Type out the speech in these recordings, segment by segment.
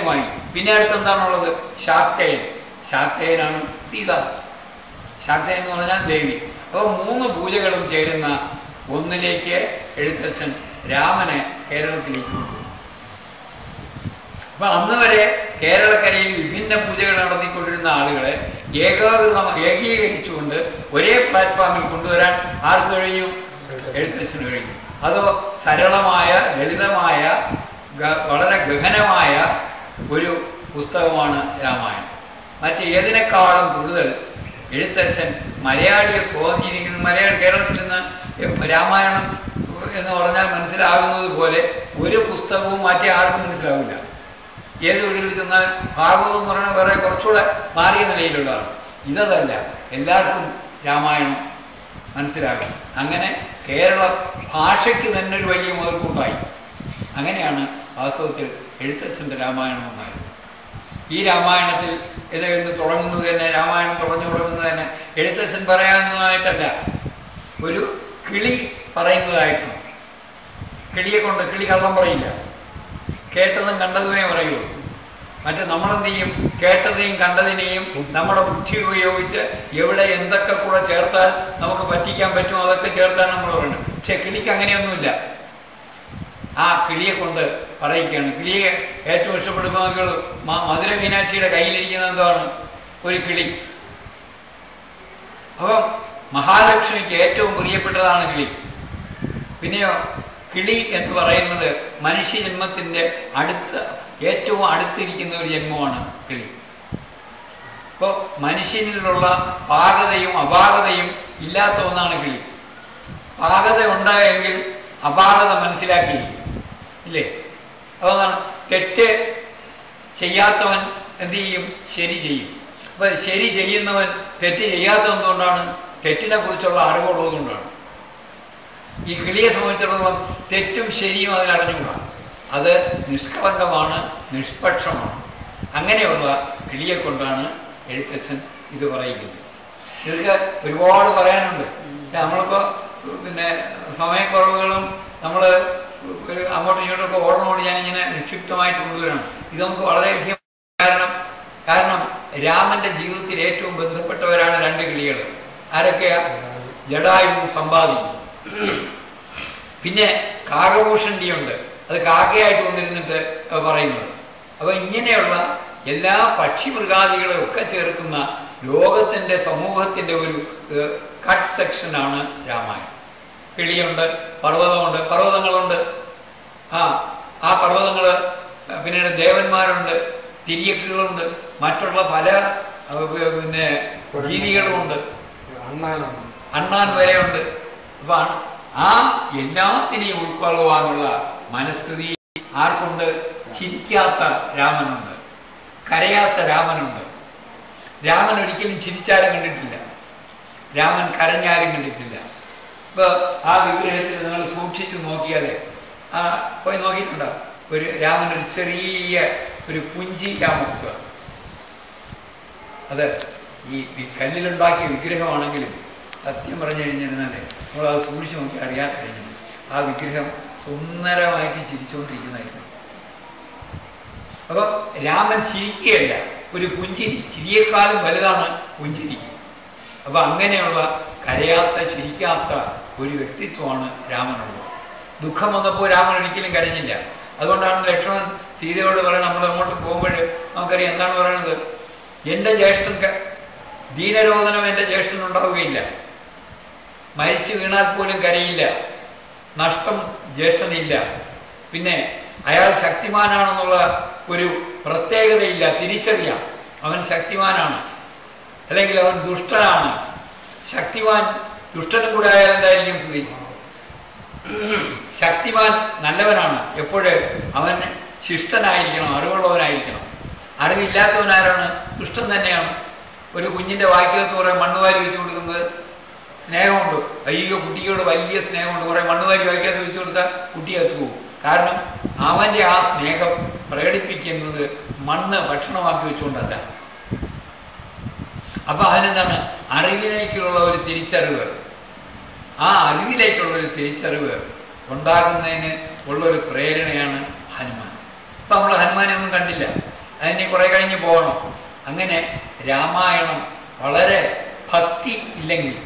ലഭ്യമായി പിന്നെ അടുത്ത് എന്താണുള്ളത് ശാക്തയൻ ശാക്തയനാണ് സീത ശാക്തയൻ എന്ന് പറഞ്ഞാൽ ദേവി അപ്പോൾ മൂന്ന് പൂജകളും ചേരുന്ന ഒന്നിലേക്ക് എഴുത്തച്ഛൻ രാമനെ കേരളത്തിലേക്ക് കൊണ്ടുവന്നു അപ്പൊ അന്ന് വരെ കേരളക്കരയിൽ വിഭിന്ന പൂജകൾ നടത്തിക്കൊണ്ടിരുന്ന ആളുകളെ ഏകാഗ്രത ഏകീകരിച്ചുകൊണ്ട് ഒരേ പ്ലാറ്റ്ഫോമിൽ കൊണ്ടുവരാൻ ആർക്ക് കഴിഞ്ഞു എഴുത്തച്ഛന് കഴിഞ്ഞു അതോ സരളമായ ലളിതമായ ഗ- വളരെ ഗഹനമായ ഒരു പുസ്തകമാണ് രാമായണം മറ്റ് ഏതിനേക്കാളും കൂടുതൽ എഴുത്തച്ഛൻ മലയാളിയെ സ്വാധീനിക്കുന്നത് മലയാളി കേരളത്തിൽ നിന്ന് രാമായണം എന്ന് പറഞ്ഞാൽ മനസ്സിലാകുന്നത് പോലെ ഒരു പുസ്തകവും മാറ്റി ആർക്കും മനസ്സിലാവില്ല ഏത് വീടുകളിൽ ചെന്നാൽ ഭാഗവതം എന്ന് പറയുന്നത് വേറെ കുറച്ചുകൂടെ മാറിയ നിലയിലുള്ളതാണ് ഇതല്ല എല്ലാവർക്കും രാമായണം മനസ്സിലാകും അങ്ങനെ കേരള ഭാഷയ്ക്ക് തന്നെ ഒരു വലിയ മുതൽക്കൂട്ടായി അങ്ങനെയാണ് വാസ്തവത്തിൽ എഴുത്തച്ഛൻ്റെ രാമായണം ഉണ്ടായത് ഈ രാമായണത്തിൽ ഇത് എന്ന് തുടങ്ങുന്നത് തന്നെ രാമായണം തുടങ്ങി തുടങ്ങുന്നത് തന്നെ എഴുത്തച്ഛൻ പറയാവുന്നതായിട്ടല്ല ഒരു കിളി പറയുന്നതായിട്ടാണ് കിളിയെ കൊണ്ട് കിളി കള്ളം പറയില്ല കേട്ടതും കണ്ടതുമേ പറയുള്ളൂ മറ്റേ നമ്മളെന്ത് ചെയ്യും കേട്ടതിനെയും കണ്ടതിനെയും നമ്മുടെ ബുദ്ധി ഉപയോഗിച്ച് എവിടെ എന്തൊക്കെ കൂടെ ചേർത്താൽ നമുക്ക് പറ്റിക്കാൻ പറ്റുമോ അതൊക്കെ ചേർത്താൽ നമ്മൾ പറയുന്നത് പക്ഷെ കിളിക്ക് അങ്ങനെയൊന്നുമില്ല ആ കിളിയെ കൊണ്ട് പറയിക്കുകയാണ് കിളിയെ ഏറ്റവും ഇഷ്ടപ്പെടുന്ന ആളുകൾ മ- മധുര മീനാക്ഷിയുടെ കയ്യിലിരിക്കുന്ന എന്താണ് ഒരു കിളി അപ്പം മഹാലക്ഷ്മിക്ക് ഏറ്റവും പ്രിയപ്പെട്ടതാണ് കിളി പിന്നെയോ കിളി എന്ന് പറയുന്നത് മനുഷ്യ ജന്മത്തിൻ്റെ അടുത്ത ഏറ്റവും അടുത്തിരിക്കുന്ന ഒരു ജന്മമാണ് കിളി അപ്പോൾ മനുഷ്യനിലുള്ള പാകതയും അപാകതയും ഇല്ലാത്ത ഒന്നാണ് കിളി പാകത ഉണ്ടായെങ്കിൽ അപാകത മനസ്സിലാക്കിയിരിക്കും ഇല്ലേ അതാണ് തെറ്റ് ചെയ്യാത്തവൻ എന്ത് ചെയ്യും ശരി ചെയ്യും അപ്പൊ ശരി ചെയ്യുന്നവൻ തെറ്റ് ചെയ്യാത്ത എന്തുകൊണ്ടാണ് തെറ്റിനെ കുറിച്ചുള്ള അറിവുള്ളതുകൊണ്ടാണ് ഈ കിളിയെ സംബന്ധിച്ചിടത്തോളം തെറ്റും ശരിയും അതിൽ അറിഞ്ഞുകൂടാ അത് നിഷ്കളങ്കമാണ് നിഷ്പക്ഷമാണ് അങ്ങനെയുള്ള കിളിയെ കൊണ്ടാണ് എഴുത്തച്ഛൻ ഇത് പറയുന്നത് ഇതൊക്കെ ഒരുപാട് പറയാനുണ്ട് നമ്മളിപ്പോൾ പിന്നെ സമയക്കുറവുകളും നമ്മൾ ഒരു അങ്ങോട്ടും ഇങ്ങോട്ടും ഒക്കെ ഓടണോട് ഞാനിങ്ങനെ നിക്ഷിപ്തമായിട്ട് കൊണ്ടുവരണം ഇത് നമുക്ക് വളരെയധികം കാരണം കാരണം രാമന്റെ ജീവിതത്തിൽ ഏറ്റവും ബന്ധപ്പെട്ടവരാണ് രണ്ട് കിളികൾ ആരൊക്കെയാ ജഡായുവും സമ്പാദിയും പിന്നെ കാകഭൂഷണ്ടിയുണ്ട് അത് കാക്കയായിട്ട് വന്നിരുന്നിട്ട് പറയുന്നത് അപ്പൊ ഇങ്ങനെയുള്ള എല്ലാ പക്ഷിമൃഗാദികളെ ഒക്കെ ചേർക്കുന്ന ലോകത്തിന്റെ സമൂഹത്തിന്റെ ഒരു കട്ട് സെക്ഷനാണ് രാമായണം കിളിയുണ്ട് പർവ്വതമുണ്ട് പർവ്വതങ്ങളുണ്ട് ആ ആ പർവ്വതങ്ങൾ പിന്നീട് ദേവന്മാരുണ്ട് തിരിയക്കുകളുണ്ട് മറ്റുള്ള പല അഹ് പിന്നെ ജീവികളുമുണ്ട് അണ്ണാനാണ് അണ്ണാൻ വരെയുണ്ട് അപ്പൊ ആ- ആ എല്ലാത്തിനെയും ഉൾക്കൊള്ളുവാനുള്ള മനസ്ഥിതി ആർക്കുണ്ട് ചിരിക്കാത്ത രാമനുണ്ട് കരയാത്ത രാമനുണ്ട് രാമൻ ഒരിക്കലും ചിരിച്ചാലും കണ്ടിട്ടില്ല രാമൻ കരഞ്ഞാലും കണ്ടിട്ടില്ല ഇപ്പൊ ആ വിഗ്രഹത്തിൽ നിങ്ങൾ സൂക്ഷിച്ചു നോക്കിയാൽ ആ പോയി നോക്കിയിട്ടുണ്ടോ ഒരു രാമൻ ഒരു ചെറിയ ഒരു പുഞ്ചി രാമത്വ അത് ഈ ഈ കല്ലിലുണ്ടാക്കിയ വിഗ്രഹമാണെങ്കിലും സത്യം പറഞ്ഞു കഴിഞ്ഞിരുന്നാൽ നമ്മൾ അത് സൂക്ഷിച്ചു നോക്കി അറിയാൻ കഴിഞ്ഞു ആ വിഗ്രഹം സുന്ദരമായിട്ട് ചിരിച്ചുകൊണ്ടിരിക്കുന്നതായിരുന്നു അപ്പം രാമൻ ചിരിക്കുകയല്ല ഒരു പുഞ്ചിരി ചിരിയേക്കാളും വലുതാണ് പുഞ്ചിരി അപ്പൊ അങ്ങനെയുള്ള കരയാത്ത ചിരിക്കാത്ത ഒരു വ്യക്തിത്വമാണ് രാമനുള്ളത് ദുഃഖം വന്നപ്പോൾ രാമൻ ഒരിക്കലും കരഞ്ഞില്ല അതുകൊണ്ടാണ് ലക്ഷ്മണൻ സീതയോട് പറയുന്നത് നമ്മൾ അങ്ങോട്ട് പോകുമ്പോൾ നമുക്കറിയാം എന്താണ് പറയുന്നത് എൻ്റെ ജ്യേഷ്ഠൻ ക- ദീനരോധനം എൻ്റെ ജ്യേഷ്ഠൻ ഉണ്ടാവുകയില്ല മരിച്ചു വീണാൽ പോലും കരയില്ല നഷ്ടം ജ്യേഷ്ഠനില്ല പിന്നെ അയാൾ ശക്തിമാനാണെന്നുള്ള ഒരു പ്രത്യേകതയില്ല തിരിച്ചറിയാം അവൻ ശക്തിമാനാണ് അല്ലെങ്കിൽ അവൻ ദുഷ്ടനാണ് ശക്തിമാൻ ദുഷ്ടനും കൂടെ ആയാൽ എന്തായിരിക്കും സ്ഥിതി ശക്തിമാൻ നല്ലവനാണ് എപ്പോഴ് അവൻ ശിഷ്ടനായിരിക്കണം അറിവുള്ളവനായിരിക്കണം അറിവില്ലാത്തവനാരാണ് ദുഷ്ടൻ തന്നെയാണ് ഒരു കുഞ്ഞിന്റെ വാക്കിലത്ത് കുറെ മണ്ണുവാരി വെച്ചു കൊടുക്കുന്നത് സ്നേഹമുണ്ട് അയ്യോ കുട്ടിയോട് വലിയ സ്നേഹമുണ്ട് കുറെ മണ്ണുവാരി വാക്കിലത്ത് വെച്ചു കൊടുത്താൽ കുട്ടി അകത്ത് പോകും കാരണം അവന്റെ ആ സ്നേഹം പ്രകടിപ്പിക്കുന്നത് മണ്ണ് ഭക്ഷണമാക്കി വെച്ചുകൊണ്ടല്ല അപ്പൊ അതിനെന്താണ് അറിവിലേക്കുള്ള ഒരു തിരിച്ചറിവ് ആ അറിവിലേക്കുള്ള ഒരു തിരിച്ചറിവ് ഉണ്ടാകുന്നതിന് ഉള്ള ഒരു പ്രേരണയാണ് ഹനുമാൻ ഇപ്പൊ നമ്മൾ ഹനുമാനെ ഒന്നും കണ്ടില്ല അതിന് കുറെ കഴിഞ്ഞ് പോകണം അങ്ങനെ രാമായണം വളരെ ഭക്തി ഇല്ലെങ്കിൽ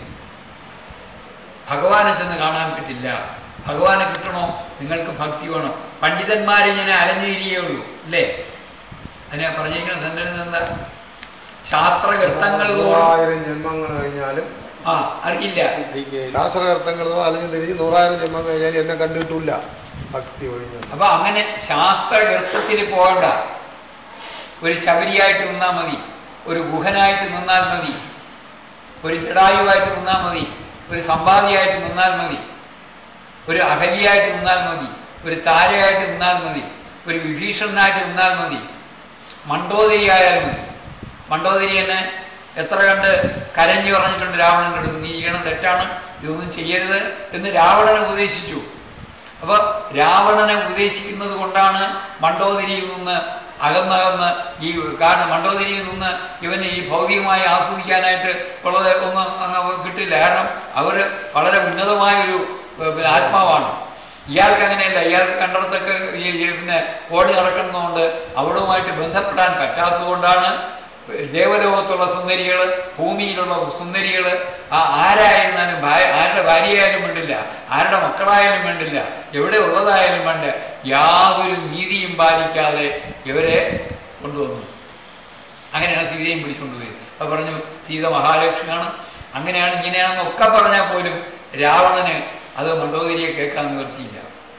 ഭഗവാനെ ചെന്ന് കാണാൻ പറ്റില്ല ഭഗവാനെ കിട്ടണോ നിങ്ങൾക്ക് ഭക്തി വേണം പണ്ഡിതന്മാരിങ്ങനെ അലഞ്ഞു തിരിയുള്ളൂ അല്ലേ അതിനെ പറഞ്ഞിരിക്കുന്ന സെന്റൻസ് എന്താ ശാസ്ത്രകൃത്തങ്ങൾ തോറും നൂറായിരം ജന്മങ്ങൾ കഴിഞ്ഞാലും ആ അറിയില്ല ശാസ്ത്രകർത്തങ്ങൾ അലഞ്ഞു തിരിഞ്ഞ് നൂറായിരം ജന്മം കഴിഞ്ഞാൽ എന്നെ കണ്ടിട്ടില്ല ഭക്തി ഒഴിഞ്ഞു അപ്പൊ അങ്ങനെ ശാസ്ത്രകൃത്തത്തിൽ പോകണ്ട ഒരു ശബരിയായിട്ട് നിന്നാൽ മതി ഒരു ഗുഹനായിട്ട് നിന്നാൽ മതി ഒരു ജടായുവായിട്ട് നിന്നാൽ മതി ഒരു സമ്പാദിയായിട്ട് നിന്നാൽ മതി ഒരു അഹല്യായിട്ട് നിന്നാൽ മതി ഒരു താരയായിട്ട് നിന്നാൽ മതി ഒരു വിഭീഷണനായിട്ട് നിന്നാൽ മതി മണ്ടോദരി ആയാലും മതി മണ്ടോദരി എന്നെ എത്ര കണ്ട് കരഞ്ഞു പറഞ്ഞിട്ടുണ്ട് രാവണൻ്റെ അടുത്ത് നീ ചെയ്യണം തെറ്റാണ് ഇതൊന്നും ചെയ്യരുത് എന്ന് രാവണനെ ഉപദേശിച്ചു അപ്പൊ രാവണനെ ഉപദേശിക്കുന്നത് കൊണ്ടാണ് മണ്ടോദരിയിൽ നിന്ന് അകന്നകന്ന് ഈ കാരണം മണ്ടോദരിയിൽ നിന്ന് ഇവന് ഈ ഭൗതികമായി ആസ്വദിക്കാനായിട്ട് ഉള്ളത് ഒന്നും അങ്ങ് കിട്ടില്ല കാരണം അവര് വളരെ ഉന്നതമായൊരു ഏർ, പിന്നെ ആത്മാവാണ് ഇയാൾക്ക് അങ്ങനെയല്ല ഇയാൾക്ക് കണ്ടിടത്തൊക്കെ ഈ ഈ പിന്നെ ഓടി നടക്കുന്നതുകൊണ്ട് അവിടുമായിട്ട് ബന്ധപ്പെടാൻ പറ്റാത്തത് കൊണ്ടാണ് ദേവലോകത്തുള്ള സുന്ദരികൾ ഭൂമിയിലുള്ള സുന്ദരികൾ ആ ആരായിരുന്നാലും ഭാ- ആരുടെ ഭാര്യയായാലും വേണ്ടില്ല ആരുടെ മക്കളായാലും വേണ്ടില്ല എവിടെ ഉള്ളതായാലും വേണ്ട യാതൊരു നീതിയും പാലിക്കാതെ ഇവരെ കൊണ്ടുവന്നു അങ്ങനെയാണ് സീതയും പിടിച്ചുകൊണ്ടുപോയത് അപ്പൊ പറഞ്ഞു സീത മഹാലക്ഷ്മിയാണ് അങ്ങനെയാണ് ഇങ്ങനെയാണെന്നൊക്കെ പറഞ്ഞാൽ പോലും രാവണന് അത് മണ്ടോദരിയെ കേൾക്കാൻ നിവർത്തിയില്ല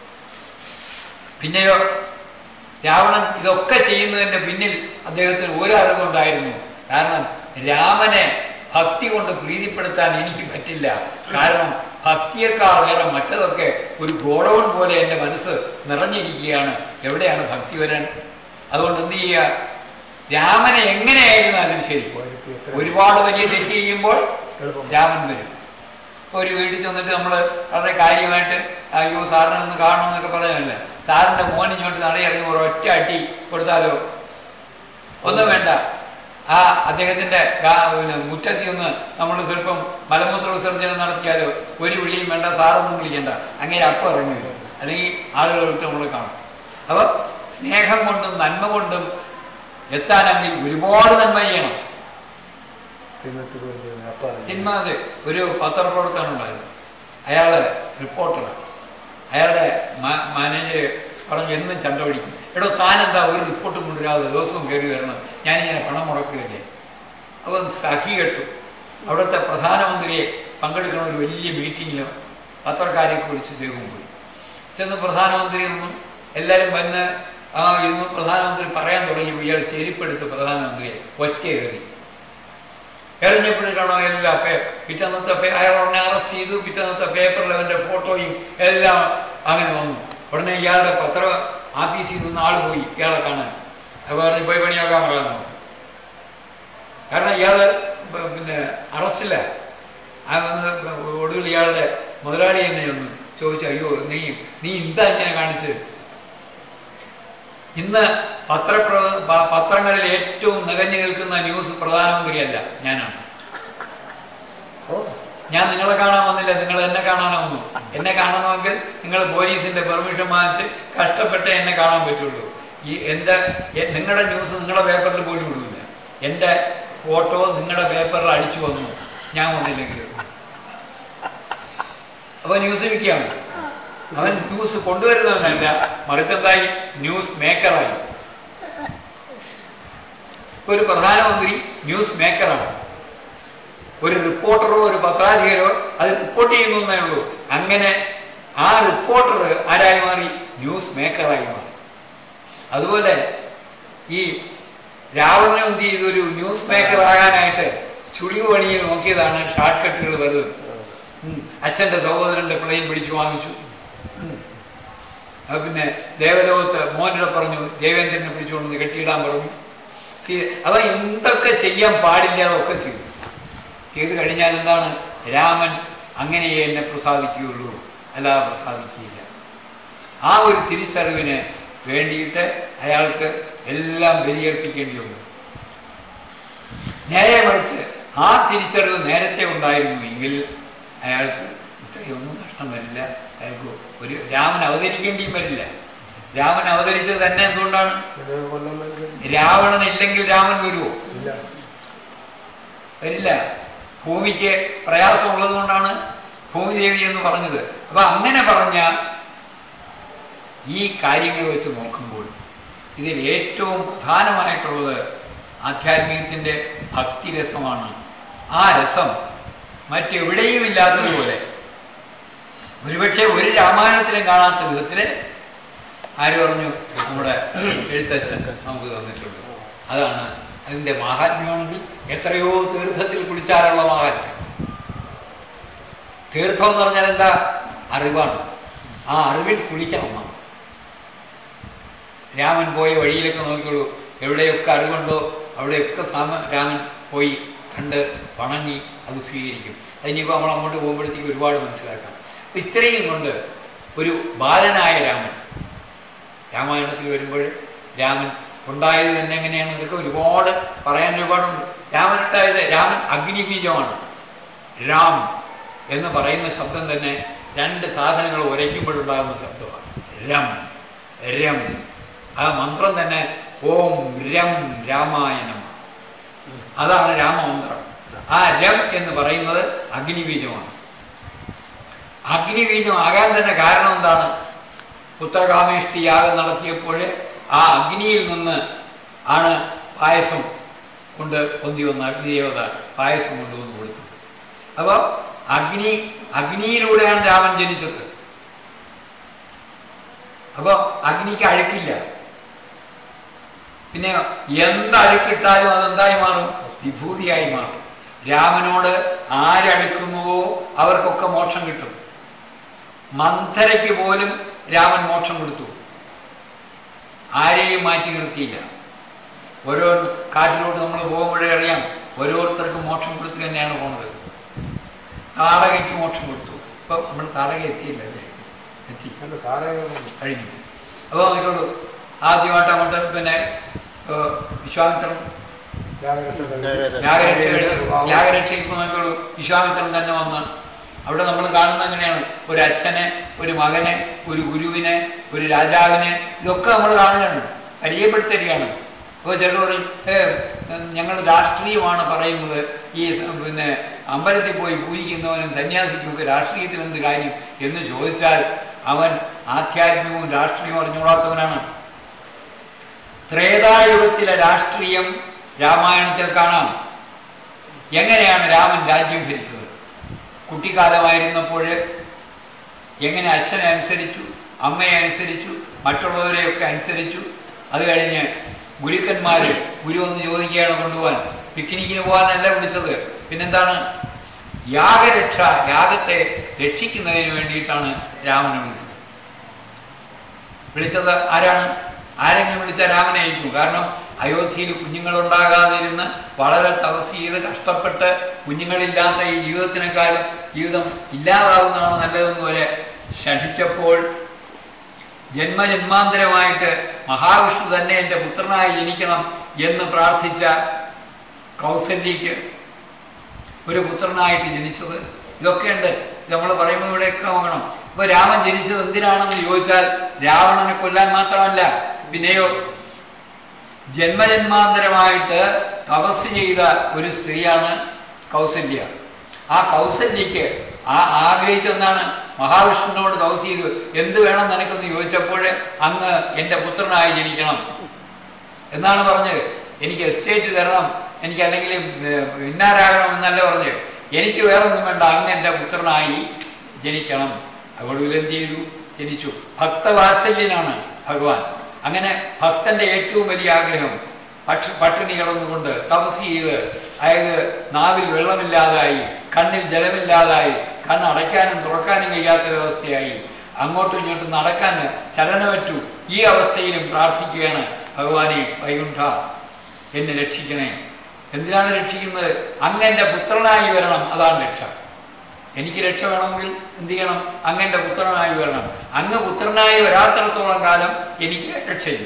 പിന്നെയോ രാവണൻ ഇതൊക്കെ ചെയ്യുന്നതിന്റെ പിന്നിൽ അദ്ദേഹത്തിന് ഒരു അറിവുണ്ടായിരുന്നു കാരണം രാമനെ ഭക്തി കൊണ്ട് പ്രീതിപ്പെടുത്താൻ എനിക്ക് പറ്റില്ല കാരണം ഭക്തിയേക്കാൾ വേറെ മറ്റതൊക്കെ ഒരു ഗോഡൗൺ പോലെ എൻ്റെ മനസ്സ് നിറഞ്ഞിരിക്കുകയാണ് എവിടെയാണ് ഭക്തി വരാൻ അതുകൊണ്ട് എന്ത് ചെയ്യുക രാമനെ എങ്ങനെയായിരുന്നാലും ശരി ഒരുപാട് വലിയ തെറ്റ് ചെയ്യുമ്പോൾ എളുപ്പം രാമൻ വരും ഇപ്പൊ ഒരു വീട്ടിൽ ചെന്നിട്ട് നമ്മൾ വളരെ കാര്യമായിട്ട് അയ്യോ സാറിനെ ഒന്ന് കാണണമെന്നൊക്കെ പറയാനല്ല സാറിന്റെ മോൻ ഇങ്ങോട്ട് നടയിറങ്ങി ഒരു ഒറ്റ അടി കൊടുത്താലോ ഒന്നും വേണ്ട ആ അദ്ദേഹത്തിന്റെ ഗാ- പിന്നെ മുറ്റത്തിൽ ഒന്ന് നമ്മൾ സ്വല്പം മലമൂത്ര വിസർജനം നടത്തിയാലോ ഒരു വിളിയും വേണ്ട സാറൊന്നും വിളിക്കണ്ട അങ്ങനെ അപ്പം ഇറങ്ങി വരും അല്ലെങ്കിൽ ആളുകൾ വിട്ട് നമ്മൾ കാണും അപ്പൊ സ്നേഹം കൊണ്ടും നന്മ കൊണ്ടും എത്താനെങ്കിൽ ഒരുപാട് നന്മ ചെയ്യണം തിന്നിട്ട് പോയി അപ്പൊ അറിയാം. ചിന്മാത് ഒരു പത്രപ്രവർത്തനം ഉണ്ടായിരുന്നു അയാള് റിപ്പോർട്ടറാണ് അയാളുടെ മാ- മാനേജർ പറഞ്ഞു എന്നും ചണ്ട പിടിക്കും എടോ താനെന്താ ഒരു റിപ്പോർട്ട് കൊണ്ടുവരാതെ ദിവസവും കയറി വരണം ഞാനിങ്ങനെ പണം മുടക്കുകയല്ലേ അവൻ സഖി കെട്ടു അവിടുത്തെ പ്രധാനമന്ത്രിയെ പങ്കെടുക്കുന്ന ഒരു വലിയ മീറ്റിങ്ങിലും പത്രക്കാരെ കുറിച്ച് ഇദ്ദേഹം പോയി ചെന്ന് പ്രധാനമന്ത്രി നിന്നും എല്ലാവരും വന്ന് ആ ഇരുന്ന് പ്രധാനമന്ത്രി പറയാൻ തുടങ്ങിയപ്പോൾ ഇയാൾ ചെരിപ്പെടുത്ത് പ്രധാനമന്ത്രിയെ ഒറ്റ കയറി എറിഞ്ഞപ്പോഴേക്കാണോ എല്ലാം പേ- പിറ്റന്നത്തെ പേ- അയാൾ ഉടനെ അറസ്റ്റ് ചെയ്തു പിറ്റന്നത്തെ പേപ്പറിൽ അവൻ്റെ ഫോട്ടോയും എല്ലാം അങ്ങനെ വന്നു ഉടനെ ഇയാളുടെ പത്ര ആഫീസിൽ നിന്ന് ആൾ പോയി ഇയാളെ കാണാൻ അത് പറഞ്ഞ് പോയി പണിയാക്കാൻ പറയാമോ കാരണം ഇയാള് പ- പിന്നെ അറസ്റ്റില്ല ആ വന്ന് ഒടുവിൽ ഇയാളുടെ മുതലാളി എന്നെ ഒന്ന് ചോദിച്ചു അയ്യോ നീ നീ എന്താ ഇങ്ങനെ കാണിച്ച് ഇന്ന് പത്രപ്ര പ- പത്രങ്ങളിൽ ഏറ്റവും നികഞ്ഞു നിൽക്കുന്ന ന്യൂസ് പ്രധാനമന്ത്രിയല്ല ഞാനാണ് ഓ, ഞാൻ നിങ്ങളെ കാണാൻ വന്നില്ല നിങ്ങൾ എന്നെ കാണാനാ വന്നു എന്നെ കാണണമെങ്കിൽ നിങ്ങൾ പോലീസിന്റെ പെർമിഷൻ വാങ്ങിച്ച് കഷ്ടപ്പെട്ട് എന്നെ കാണാൻ പറ്റുള്ളൂ ഈ എൻ്റെ എ- നിങ്ങളുടെ ന്യൂസ് നിങ്ങളുടെ പേപ്പറിൽ പോലും വിടില്ല എൻ്റെ ഫോട്ടോ നിങ്ങളുടെ പേപ്പറിൽ അടിച്ചു വന്നു ഞാൻ വന്നില്ലെങ്കിൽ അപ്പൊ ന്യൂസ് വിൽക്കുകയാണ് അവൻ ന്യൂസ് കൊണ്ടുവരുന്നവനല്ല മറിച്ചെന്തായി ന്യൂസ് മേക്കറായി ഇപ്പൊ ഒരു പ്രധാനമന്ത്രി ന്യൂസ് മേക്കറാണ് ഒരു റിപ്പോർട്ടറോ ഒരു പത്രാധികരോ അത് റിപ്പോർട്ട് ചെയ്യുന്നു എന്നേ ഉള്ളൂ അങ്ങനെ ആ റിപ്പോർട്ടർ ആരായി മാറി ന്യൂസ് മേക്കറായി മാറി അതുപോലെ ഈ രാവണൻ എന്ത് ചെയ്തു ഒരു ന്യൂസ് മേക്കർ ആകാനായിട്ട് ചുളിവ് പണിയിൽ നോക്കിയതാണ് ഷാർട്ട് കട്ടുകൾ വരുന്നത് ഉം. അച്ഛന്റെ സഹോദരന്റെ പ്ലെയിൻ പിടിച്ചു വാങ്ങിച്ചു ഉം. അത് പിന്നെ ദേവലോകത്ത് മോനിടെ പറഞ്ഞു ദേവേന്ദ്രനെ പിടിച്ചുകൊണ്ട് കെട്ടിയിടാൻ പറഞ്ഞു സി- അവ എന്തൊക്കെ ചെയ്യാൻ പാടില്ല അതൊക്കെ ചെയ്തു ചെയ്തു കഴിഞ്ഞാൽ എന്താണ് രാമൻ അങ്ങനെയേ എന്നെ പ്രസാദിക്കുകയുള്ളൂ അല്ലാതെ പ്രസാദിക്കുകയില്ല ആ ഒരു തിരിച്ചറിവിന് വേണ്ടിയിട്ട് അയാൾക്ക് എല്ലാം ബലിയർപ്പിക്കേണ്ടി വന്നു നേരെ മറിച്ച് ആ തിരിച്ചറിവ് നേരത്തെ ഉണ്ടായിരുന്നു എങ്കിൽ അയാൾക്ക് ഇത്രയൊന്നും നഷ്ടം വരില്ല അയാൾക്ക് ഒരു രാമൻ അവതരിക്കേണ്ടിയും വരില്ല രാമൻ അവതരിച്ചത് തന്നെ എന്തുകൊണ്ടാണ് പിന്നെ കൊല്ലം വേണ്ടി രാവണൻ ഇല്ലെങ്കിൽ രാമൻ വരുമോ ഇല്ല വരില്ല ഭൂമിക്ക് പ്രയാസമുള്ളത് കൊണ്ടാണ് ഭൂമിദേവി എന്ന് പറഞ്ഞത് അപ്പൊ അങ്ങനെ പറഞ്ഞ ഈ കാര്യങ്ങൾ വെച്ച് നോക്കുമ്പോൾ ഇതിൽ ഏറ്റവും പ്രധാനമായിട്ടുള്ളത് ആധ്യാത്മികത്തിൻ്റെ ഭക്തിരസമാണ് ആ രസം മറ്റെവിടെയും ഇല്ലാത്തതുപോലെ ഒരുപക്ഷെ ഒരു രാമായണത്തിലും കാണാത്ത വിധത്തിൽ ആര് പറഞ്ഞു നമ്മുടെ എഴുത്തച്ഛൻ നമുക്ക് തന്നിട്ടുണ്ട് അതാണ് അതിൻ്റെ മാഹാത്മ്യമാണെങ്കിൽ എത്രയോ തീർത്ഥത്തിൽ കുളിച്ചാലുള്ള മാഹാത്മ്യം തീർത്ഥം എന്ന് പറഞ്ഞാൽ എന്താ അറിവാണ് ആ അറിവിൽ കുളിക്കണം നാം രാമൻ പോയ വഴിയിലൊക്കെ നോക്കിക്കോളൂ എവിടെയൊക്കെ അറിവുണ്ടോ അവിടെയൊക്കെ സാമ രാമൻ പോയി കണ്ട് വണങ്ങി അത് സ്വീകരിക്കും അതിനിപ്പോൾ നമ്മൾ അങ്ങോട്ട് പോകുമ്പോഴത്തേക്ക് ഒരുപാട് മനസ്സിലാക്കാം അപ്പൊ ഇത്രയും കൊണ്ട് ഒരു ബാലനായ രാമൻ രാമായണത്തിൽ വരുമ്പോൾ രാമൻ ഉണ്ടായത് തന്നെ എങ്ങനെയാണ് ഇതൊക്കെ ഒരുപാട് പറയാൻ ഒരുപാടുണ്ട് രാമൻ ഉണ്ടായത് രാമൻ അഗ്നിബീജമാണ് രാം എന്ന് പറയുന്ന ശബ്ദം തന്നെ രണ്ട് സാധനങ്ങൾ ഉരയ്ക്കുമ്പോഴുണ്ടാകുന്ന ശബ്ദമാണ് രം രം ആ മന്ത്രം തന്നെ ഓം രം രാമായണം അതാണ് രാമമന്ത്രം ആ രം എന്ന് പറയുന്നത് അഗ്നിബീജമാണ് അഗ്നിബീജം ആകാൻ തന്നെ കാരണം എന്താണ് പുത്രകാമേഷ്ടി യാഗം നടത്തിയപ്പോൾ ആ അഗ്നിയിൽ നിന്ന് ആണ് പായസം കൊണ്ട് പൊന്തി വന്ന അഗ്നിദേവത പായസം കൊണ്ടുവന്ന് കൊടുത്തത് അപ്പോൾ അഗ്നി അഗ്നിയിലൂടെയാണ് രാമൻ ജനിച്ചത് അപ്പോൾ അഗ്നിക്ക് അഴുക്കില്ല പിന്നെ എന്തഴുക്കിട്ടാലും അതെന്തായി മാറും വിഭൂതിയായി മാറും രാമനോട് ആരടുക്കുന്നുവോ അവർക്കൊക്കെ മോക്ഷം കിട്ടും മന്ധരയ്ക്ക് പോലും രാമൻ മോക്ഷം കൊടുത്തു ആരെയും മാറ്റി നിർത്തിയില്ല ഓരോ കാട്ടിലോട്ട് നമ്മൾ പോകുമ്പോഴേ അറിയാം ഓരോരുത്തർക്കും മോക്ഷം കൊടുത്ത് തന്നെയാണ് പോകുന്നത് താടകയ്ക്ക് മോക്ഷം കൊടുത്തു ഇപ്പൊ നമ്മൾ താടക എത്തിയില്ല അല്ലേ എത്തി എൻ്റെ താരകം കഴിഞ്ഞു അപ്പോൾ നോക്കിക്കോളൂ ആദ്യമായിട്ട് അങ്ങോട്ട് പിന്നെ ഏഹ്, വിശ്വാമിത്രൻ യാഗരക്ഷ കഴിഞ്ഞു യാഗരക്ഷ ഇപ്പൊ നോക്കിക്കോളൂ വിശ്വാമിത്രൻ തന്നെ വന്ന് അവിടെ നമ്മൾ കാണുന്നത് എങ്ങനെയാണ് ഒരു അച്ഛനെ ഒരു മകനെ ഒരു ഗുരുവിനെ ഒരു രാജാവിനെ ഇതൊക്കെ നമ്മൾ കാണുകയാണ് പരിചയപ്പെടുത്തുകയാണ് അപ്പോൾ ചിലർ പറയും ഏ ഞങ്ങൾ രാഷ്ട്രീയമാണ് പറയുന്നത് ഈ സ- പിന്നെ അമ്പലത്തിൽ പോയി പൂജിക്കുന്നവനും സന്യാസിക്കും ഒക്കെ രാഷ്ട്രീയത്തിൽ എന്ത് കാര്യം എന്ന് ചോദിച്ചാൽ അവൻ ആധ്യാത്മികവും രാഷ്ട്രീയവും അറിഞ്ഞുകൂടാത്തവനാണ് ത്രേതായുഗത്തിലെ രാഷ്ട്രീയം രാമായണത്തിൽ കാണാം എങ്ങനെയാണ് രാമൻ രാജ്യം ഭരിച്ചത് കുട്ടിക്കാലമായിരുന്നപ്പോൾ എങ്ങനെ അച്ഛനെ അനുസരിച്ചു അമ്മയെ അനുസരിച്ചു മറ്റുള്ളവരെയൊക്കെ അനുസരിച്ചു അത് കഴിഞ്ഞ് ഗുരുക്കന്മാർ ഗുരു ഒന്ന് ചോദിക്കുകയാണ് കൊണ്ടുപോകാൻ പിക്നിക്കിന് പോകാനല്ല വിളിച്ചത് പിന്നെന്താണ് യാഗരക്ഷ യാഗത്തെ രക്ഷിക്കുന്നതിന് വേണ്ടിയിട്ടാണ് രാമനെ വിളിച്ചത് വിളിച്ചത് ആരാണ് ആരെങ്കിലും വിളിച്ച രാമനെ അയക്കും കാരണം അയോധ്യയിൽ കുഞ്ഞുങ്ങളുണ്ടാകാതിരുന്ന് വളരെ തപസ് ചെയ്ത് കഷ്ടപ്പെട്ട് കുഞ്ഞുങ്ങളില്ലാത്ത ഈ ജീവിതത്തിനേക്കാളും ജീവിതം ഇല്ലാതാവുന്നതാണ് നല്ലതെന്ന് വരെ ശഠിച്ചപ്പോൾ ജന്മജന്മാന്തരമായിട്ട് മഹാവിഷ്ണു തന്നെ എൻ്റെ പുത്രനായി ജനിക്കണം എന്ന് പ്രാർത്ഥിച്ച കൗസല്യക്ക് ഒരു പുത്രനായിട്ട് ജനിച്ചത് ഇതൊക്കെയുണ്ട് ഇത് നമ്മൾ പറയുമ്പോൾ ഇവിടെയൊക്കെ നോക്കണം ഇപ്പൊ രാമൻ ജനിച്ചത് എന്തിനാണെന്ന് ചോദിച്ചാൽ രാവണനെ കൊല്ലാൻ മാത്രമല്ല പിന്നെയോ ജന്മജന്മാന്തരമായിട്ട് തപസ് ചെയ്ത ഒരു സ്ത്രീയാണ് കൗസല്യ ആ കൗസല്യക്ക് ആ ആഗ്രഹിച്ചെന്നാണ് മഹാവിഷ്ണുവിനോട് തപസ് ചെയ്തു എന്ത് വേണം നിനക്കെന്ന് ചോദിച്ചപ്പോൾ അങ്ങ് എൻ്റെ പുത്രനായി ജനിക്കണം എന്നാണ് പറഞ്ഞത് എനിക്ക് എസ്റ്റേറ്റ് തരണം എനിക്ക് അല്ലെങ്കിൽ ഇന്നാരാകണം എന്നല്ല പറഞ്ഞത് എനിക്ക് വേറൊന്നും വേണ്ട അങ്ങ് എൻ്റെ പുത്രനായി ജനിക്കണം അവളിൽ എന്ത് ചെയ്തു ജനിച്ചു ഭക്തവാത്സല്യനാണ് ഭഗവാൻ അങ്ങനെ ഭക്തന്റെ ഏറ്റവും വലിയ ആഗ്രഹം പക്ഷ പട്ടിണി കിടന്നുകൊണ്ട് തപസ് ചെയ്ത് അതായത് നാവിൽ വെള്ളമില്ലാതായി കണ്ണിൽ ജലമില്ലാതായി കണ്ണ് അടയ്ക്കാനും തുറക്കാനും കഴിയാത്ത വ്യവസ്ഥയായി അങ്ങോട്ടും ഇങ്ങോട്ടും നടക്കാൻ ചലനമറ്റു ഈ അവസ്ഥയിലും പ്രാർത്ഥിക്കുകയാണ് ഭഗവാനെ വൈകുണ്ഠ എന്നെ രക്ഷിക്കണേ എന്തിനാണ് രക്ഷിക്കുന്നത് അങ്ങന്റെ പുത്രനായി വരണം അതാണ് രക്ഷ എനിക്ക് രക്ഷ വേണമെങ്കിൽ എന്ത് ചെയ്യണം അങ്ങന്റെ പുത്രനായി വരണം അങ്ങ് പുത്രനായി വരാത്തിടത്തോളം കാലം എനിക്ക് രക്ഷയില്ല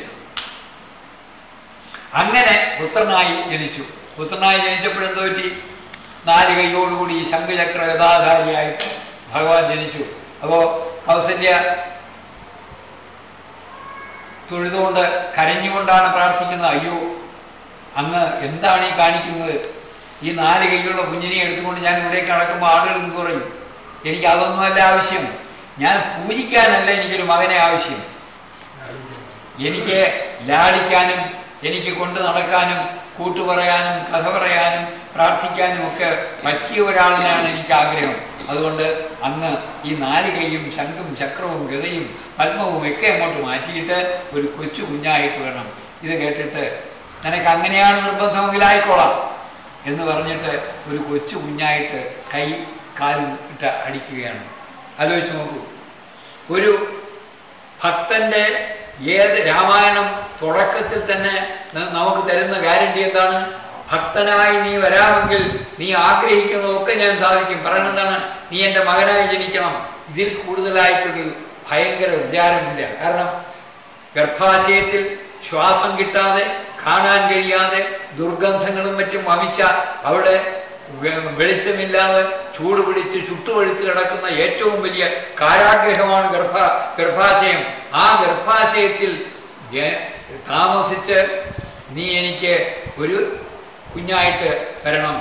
അങ്ങനെ പുത്രനായി ജനിച്ചു പുത്രനായി ജനിച്ചപ്പോഴെന്തോ പറ്റി നാല് കൈയോടുകൂടി ശംഖുചക്ര ഗതാധാരിയായിട്ട് ഭഗവാൻ ജനിച്ചു അപ്പോ കൗസല്യ തൊഴുതുകൊണ്ട് കരഞ്ഞുകൊണ്ടാണ് പ്രാർത്ഥിക്കുന്നത് അയ്യോ അങ്ങ് എന്താണ് ഈ കാണിക്കുന്നത് ഈ നാല് കൈയുള്ള കുഞ്ഞിനെ എടുത്തുകൊണ്ട് ഞാൻ ഇവിടേക്ക് നടക്കുമ്പോൾ ആളുകൾ എന്ത് പറയും എനിക്ക് അതൊന്നുമല്ല ആവശ്യം ഞാൻ പൂജിക്കാനല്ല എനിക്കൊരു മകനെ ആവശ്യം എനിക്ക് ലാളിക്കാനും എനിക്ക് കൊണ്ടു നടക്കാനും കൂട്ടുപറയാനും കഥ പറയാനും പ്രാർത്ഥിക്കാനും ഒക്കെ പറ്റിയ ഒരാളിനാണ് എനിക്ക് ആഗ്രഹം അതുകൊണ്ട് അന്ന് ഈ നാല് കൈയും ശംഖും ചക്രവും ഗതയും പത്മവും ഒക്കെ അങ്ങോട്ട് മാറ്റിയിട്ട് ഒരു കൊച്ചു കുഞ്ഞായിട്ട് വേണം ഇത് കേട്ടിട്ട് നിനക്ക് അങ്ങനെയാണ് നിർബന്ധമെങ്കിൽ ആയിക്കോളാം എന്ന് പറഞ്ഞിട്ട് ഒരു കൊച്ചു കുഞ്ഞായിട്ട് കൈ കാലും ഇട്ട് അടിക്കുകയാണ് ആലോചിച്ച് നോക്കൂ ഒരു ഭക്തന്റെ ഏത് രാമായണം തുടക്കത്തിൽ തന്നെ ന- നമുക്ക് തരുന്ന ഗ്യാരണ്ടി എന്താണ് ഭക്തനായി നീ വരാമെങ്കിൽ നീ ആഗ്രഹിക്കുന്നതൊക്കെ ഞാൻ സാധിക്കും പറയണത് എന്താണ് നീ എൻ്റെ മകനായി ജനിക്കണം ഇതിൽ കൂടുതലായിട്ടൊരു ഭയങ്കര വിചാരമില്ല കാരണം ഗർഭാശയത്തിൽ ശ്വാസം കിട്ടാതെ കാണാൻ കഴിയാതെ ദുർഗന്ധങ്ങളും മറ്റും വമിച്ച അവിടെ വെ- വെളിച്ചമില്ലാതെ ചൂട് പിടിച്ച് ചുട്ടുപഴുത്ത് കിടക്കുന്ന ഏറ്റവും വലിയ കാരാഗ്രഹമാണ് ഗർഭ ഗർഭാശയം ആ ഗർഭാശയത്തിൽ ജ- താമസിച്ച് നീ എനിക്ക് ഒരു കുഞ്ഞായിട്ട് തരണം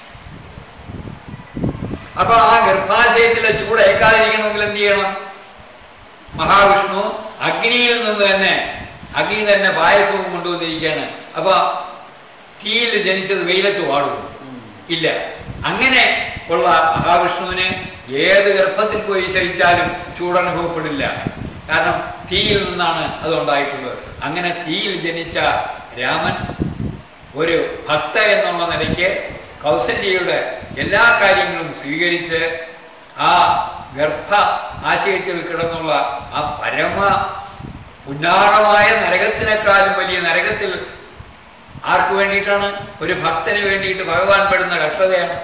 അപ്പൊ ആ ഗർഭാശയത്തിലെ ചൂട് ഏക്കാതിരിക്കണമെങ്കിൽ എന്ത് ചെയ്യണം മഹാവിഷ്ണു അഗ്നിയിൽ നിന്ന് തന്നെ അഗ്നി തന്നെ പായസവും കൊണ്ടുവന്നിരിക്കുകയാണ് അപ്പൊ തീയിൽ ജനിച്ചത് വെയിലത്ത് വാടും ഇല്ല അങ്ങനെ ഉള്ള മഹാവിഷ്ണുവിന് ഏത് ഗർഭത്തിൽ പോയി ശയിച്ചാലും ചൂടനുഭവപ്പെടില്ല കാരണം തീയിൽ നിന്നാണ് അത് ഉണ്ടായിട്ടുള്ളത് അങ്ങനെ തീയിൽ ജനിച്ച രാമൻ ഒരു ഭക്ത എന്നുള്ള നിലയ്ക്ക് കൗസല്യയുടെ എല്ലാ കാര്യങ്ങളും സ്വീകരിച്ച് ആ ഗർഭ ആശയത്തിൽ കിടന്നുള്ള ആ പരമ ഉന്നാറമായ നരകത്തിനേക്കാളും വലിയ നരകത്തിൽ ആർക്ക് വേണ്ടിയിട്ടാണ് ഒരു ഭക്തന് വേണ്ടിയിട്ട് ഭഗവാൻ പെടുന്ന കഷ്ടതയാണ്